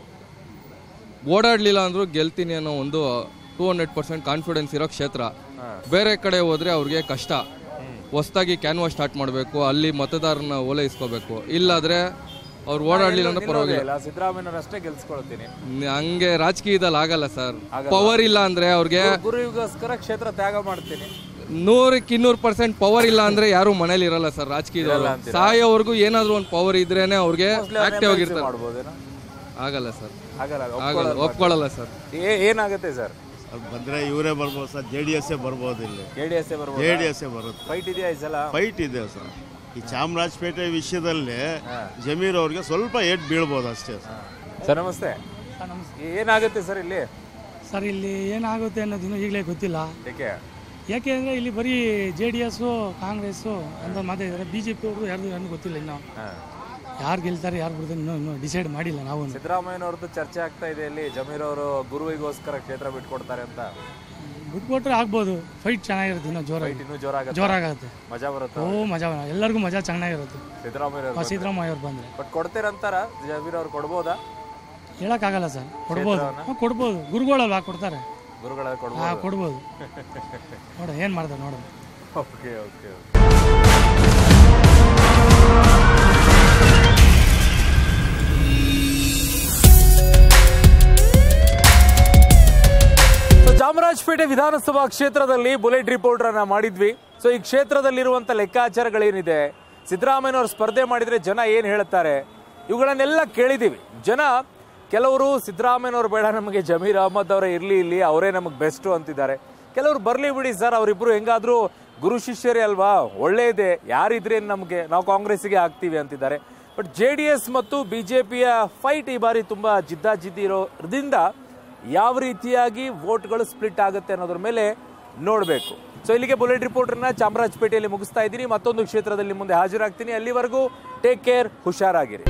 ಓಡಾಡ್ಲಿಲ್ಲ ಅಂದ್ರೂ ಗೆಲ್ತೀನಿ ಅನ್ನೋ ಒಂದು ಟೂ ಹಂಡ್ರೆಡ್ ಪರ್ಸೆಂಟ್ ಕಾನ್ಫಿಡೆನ್ಸ್ ಇರೋ ಕ್ಷೇತ್ರ ಬೇರೆ ಕಡೆ ಹೋದ್ರೆ ಅವ್ರಿಗೆ ಕಷ್ಟ ಹೊಸ್ದಾಗಿ ಕ್ಯಾನ್ವಾಸ್ ಸ್ಟಾರ್ಟ್ ಮಾಡಬೇಕು ಅಲ್ಲಿ ಮತದಾರನ ಓಲೈಸ್ಕೋಬೇಕು ಇಲ್ಲಾದ್ರೆ ಅವ್ರು ಓಡಾಡ್ಲಿಲ್ಲ ಅಂದ್ರೆ ಪರವಾಗಿಲ್ಲ ಸಿದ್ದರಾಮಯ್ಯನವ್ರು ಅಷ್ಟೇ ಗೆಲ್ಸ್ಕೊಳ್ತೀನಿ ಹಂಗೆ ರಾಜಕೀಯದಲ್ಲಿ ಆಗಲ್ಲ ಸರ್ ಆಗಲ್ಲ. ಪವರ್ ಇಲ್ಲ ಅಂದ್ರೆ ಅವ್ರಿಗೆ ಗುರುವಿಗೋಸ್ಕರ ಕ್ಷೇತ್ರ ತ್ಯಾಗ ಮಾಡ್ತೀನಿ ನೂರಕ್ಕೆ ಇನ್ನೂರು ಪರ್ಸೆಂಟ್ ಪವರ್ ಇಲ್ಲ ಅಂದ್ರೆ ಯಾರು ಮನೇಲಿ ಇರಲ್ಲ ಸರ್ ಇರಲ್ಲ ರಾಜಕೀಯದವರು ಅಂತೀರಾ? ಸಾಯೋವರೆಗೂ ಏನಾದ್ರೂ ಒಂದು ಪವರ್ ಇದ್ರೇನೆ ಅವ್ರಿಗೆ Mostly ಅವ್ರನ್ನ ಆಕ್ಟಿವ್ MLC ಆಗಿರ್ತಾರೆ ಮಾಡ್ಬೋದೇನೋ? ಆಗಲ್ಲ ಸರ್ ಆಗಲ್ಲ ಆಗಲ್ಲ ಒಪ್ಕೊಳ್ಳಲ್ಲ. ಒಪ್ಕೊಳ್ಳಲ್ಲ ಸರ್ ಏ- ಏನಾಗುತ್ತೆ ಸರ್ ಬಂದ್ರೆ ಇವರೇ ಬರ್ಬೋದು ಸರ್ ಜೆ ಡಿ ಎಸ್ ಬರ್ಬೋದು ಇಲ್ಲಿ ಜೆ ಡಿ ಎಸ್ ಬರ್ಬೋದು ಜೆ ಡಿ ಎಸ್ ಬರುತ್ತೆ ಫೈಟ್ ಇದೆಯಾ ಈ ಸಲ ಫೈಟ್ ಇದೆ ಸರ್ ಈ ಚಾಮರಾಜಪೇಟೆ ವಿಷಯದಲ್ಲಿ ಜಮೀರ್ ಅವ್ರಿಗೆ ಸ್ವಲ್ಪ ಏಟ್ ಬೀಳ್ಬೋದು ಅಷ್ಟೇ ಸರ್ ಸರ್ ನಮಸ್ತೆ ಏನಾಗುತ್ತೆ ಸರ್ ಇಲ್ಲಿ ಸರ್ ಇಲ್ಲಿ ಏನಾಗುತ್ತೆ ಅನ್ನೋದು ಇನ್ನೂ ಈಗಲೇ ಗೊತ್ತಿಲ್ಲ ಯಾಕೆ ಯಾಕೆ ಅಂದರೆ ಇಲ್ಲಿ ಬರೀ ಜೆ ಡಿ ಎಸ್ಸು ಕಾಂಗ್ರೆಸ್ಸು ಅಂತ ಮಾತಾಡಿದ್ದಾರೆ ಬಿ ಜೆ ಪಿ ಅವರು ಯಾರ್ದು ಯಾರಿಗೂ ಗೊತ್ತಿಲ್ಲ ಇನ್ನು ಯಾರು ಗೆಲ್ತಾರೆ ಯಾರು ಬಿಡ್ತಾರೆ ಇನ್ನೂ ಇನ್ನೂ ಡಿಸೈಡ್ ಮಾಡಿಲ್ಲ ನಾವು ಸಿದ್ದರಾಮಯ್ಯನವ್ರದ್ದು ಚರ್ಚೆ ಆಗ್ತಾ ಇದೆ ಇಲ್ಲಿ ಜಮೀರ್ ಅವರು ಗುರುವಿಗೋಸ್ಕರ ಕ್ಷೇತ್ರ ಬಿಟ್ಕೊಡ್ತಾರೆ ಅಂತ ಬಿಟ್ಕೊಟ್ರೆ ಆಗ್ಬೋದು ಫೈಟ್ ಚೆನ್ನಾಗಿರುತ್ತೆ ಇನ್ನೂ ಜೋರಾಗಿ ಇನ್ನೂ ಜೋರಾಗತ್ತೆ ಜೋರಾಗತ್ತೆ ಮಜಾ ಬರುತ್ತೆ ಓ ಮಜಾ ಬರ- ಎಲ್ಲರಿಗೂ ಮಜಾ ಚೆನ್ನಾಗಿರುತ್ತೆ ಸಿದ್ದರಾಮಯ್ಯ ಆ, ಸಿದ್ದರಾಮಯ್ಯ ಅವ್ರು ಬಂದರೆ ಬಟ್ ಕೊಡ್ತೀರಂತಾರ ಜಮೀರ್ ಅವ್ರು ಕೊಡ್ಬೋದಾ ಹೇಳೋಕ್ಕಾಗಲ್ಲ ಸರ್ ಕೊಡ್ಬೋದು ಕ್ಷೇತ್ರವನ್ನ? ಹ್ಞೂ ಕೊಡ್ಬೋದು ಗುರುಗಳಲ್ವಾ ಕೊಡ್ತಾರೆ ಗುರುಗಳ ಹಾಂ ಕೊಡ್ಬೋದು ಕೊಡ್ಬೋದು ನೋಡ ಏನು ಮಾಡ್ತಾರೆ ನೋಡೋಣ ಓಕೆ ಓಕೆ ಸೊ ಚಾಮರಾಜಪೇಟೆ ವಿಧಾನಸಭಾ ಕ್ಷೇತ್ರದಲ್ಲಿ ಬುಲೆಟ್ ರಿಪೋರ್ಟರ್ ಅನ್ನ ಮಾಡಿದ್ವಿ ಸೊ ಈ ಕ್ಷೇತ್ರದಲ್ಲಿರುವಂತ ಲೆಕ್ಕಾಚಾರಗಳೇನಿದೆ ಸಿದ್ದರಾಮಯ್ಯನವರು ಸ್ಪರ್ಧೆ ಮಾಡಿದ್ರೆ ಜನ ಏನ್ ಹೇಳ್ತಾರೆ ಇವುಗಳನ್ನೆಲ್ಲ ಕೇಳಿದೀವಿ ಜನ ಕೆಲವರು ಸಿದ್ದರಾಮಯ್ಯನವರು ಬೇಡ ನಮಗೆ ಜಮೀರ್ ಅಹಮದ್ ಅವರೇ ಇರ್ಲಿ ಇಲ್ಲಿ ಅವರೇ ನಮಗೆ ಬೆಸ್ಟ್ ಅಂತಿದ್ದಾರೆ ಕೆಲವರು ಬರ್ಲಿ ಬಿಡಿ ಸರ್ ಅವರಿಬ್ರು ಹೆಂಗಾದ್ರೂ ಗುರು ಶಿಷ್ಯರೇ ಅಲ್ವಾ ಒಳ್ಳೇದೇ ಯಾರಿದ್ರೆ ನಮಗೆ ನಾವು ಕಾಂಗ್ರೆಸ್ಗೆ ಹಾಕ್ತೀವಿ ಅಂತಿದ್ದಾರೆ ಬಟ್ ಜೆ ಡಿ ಎಸ್ ಮತ್ತು ಬಿಜೆಪಿಯ ಫೈಟ್ ಈ ಬಾರಿ ತುಂಬಾ ಜಿದ್ದಾಜಿದ್ದಿ ಇರೋದ್ರಿಂದ ಯಾವ ರೀತಿಯಾಗಿ ವೋಟ್ಗಳು ಸ್ಪ್ಲಿಟ್ ಆಗುತ್ತೆ ಅನ್ನೋದ್ರ ಮೇಲೆ ನೋಡಬೇಕು ಸೊ ಇಲ್ಲಿಗೆ ಬುಲೆಟ್ ರಿಪೋರ್ಟರ್ನ ಚಾಮರಾಜಪೇಟೆಯಲ್ಲಿ ಮುಗಿಸ್ತಾ ಇದ್ದೀನಿ ಮತ್ತೊಂದು ಕ್ಷೇತ್ರದಲ್ಲಿ ಮುಂದೆ ಹಾಜರಾಗ್ತೀನಿ ಅಲ್ಲಿವರೆಗೂ ಟೇಕ್ ಕೇರ್ ಹುಷಾರಾಗಿರಿ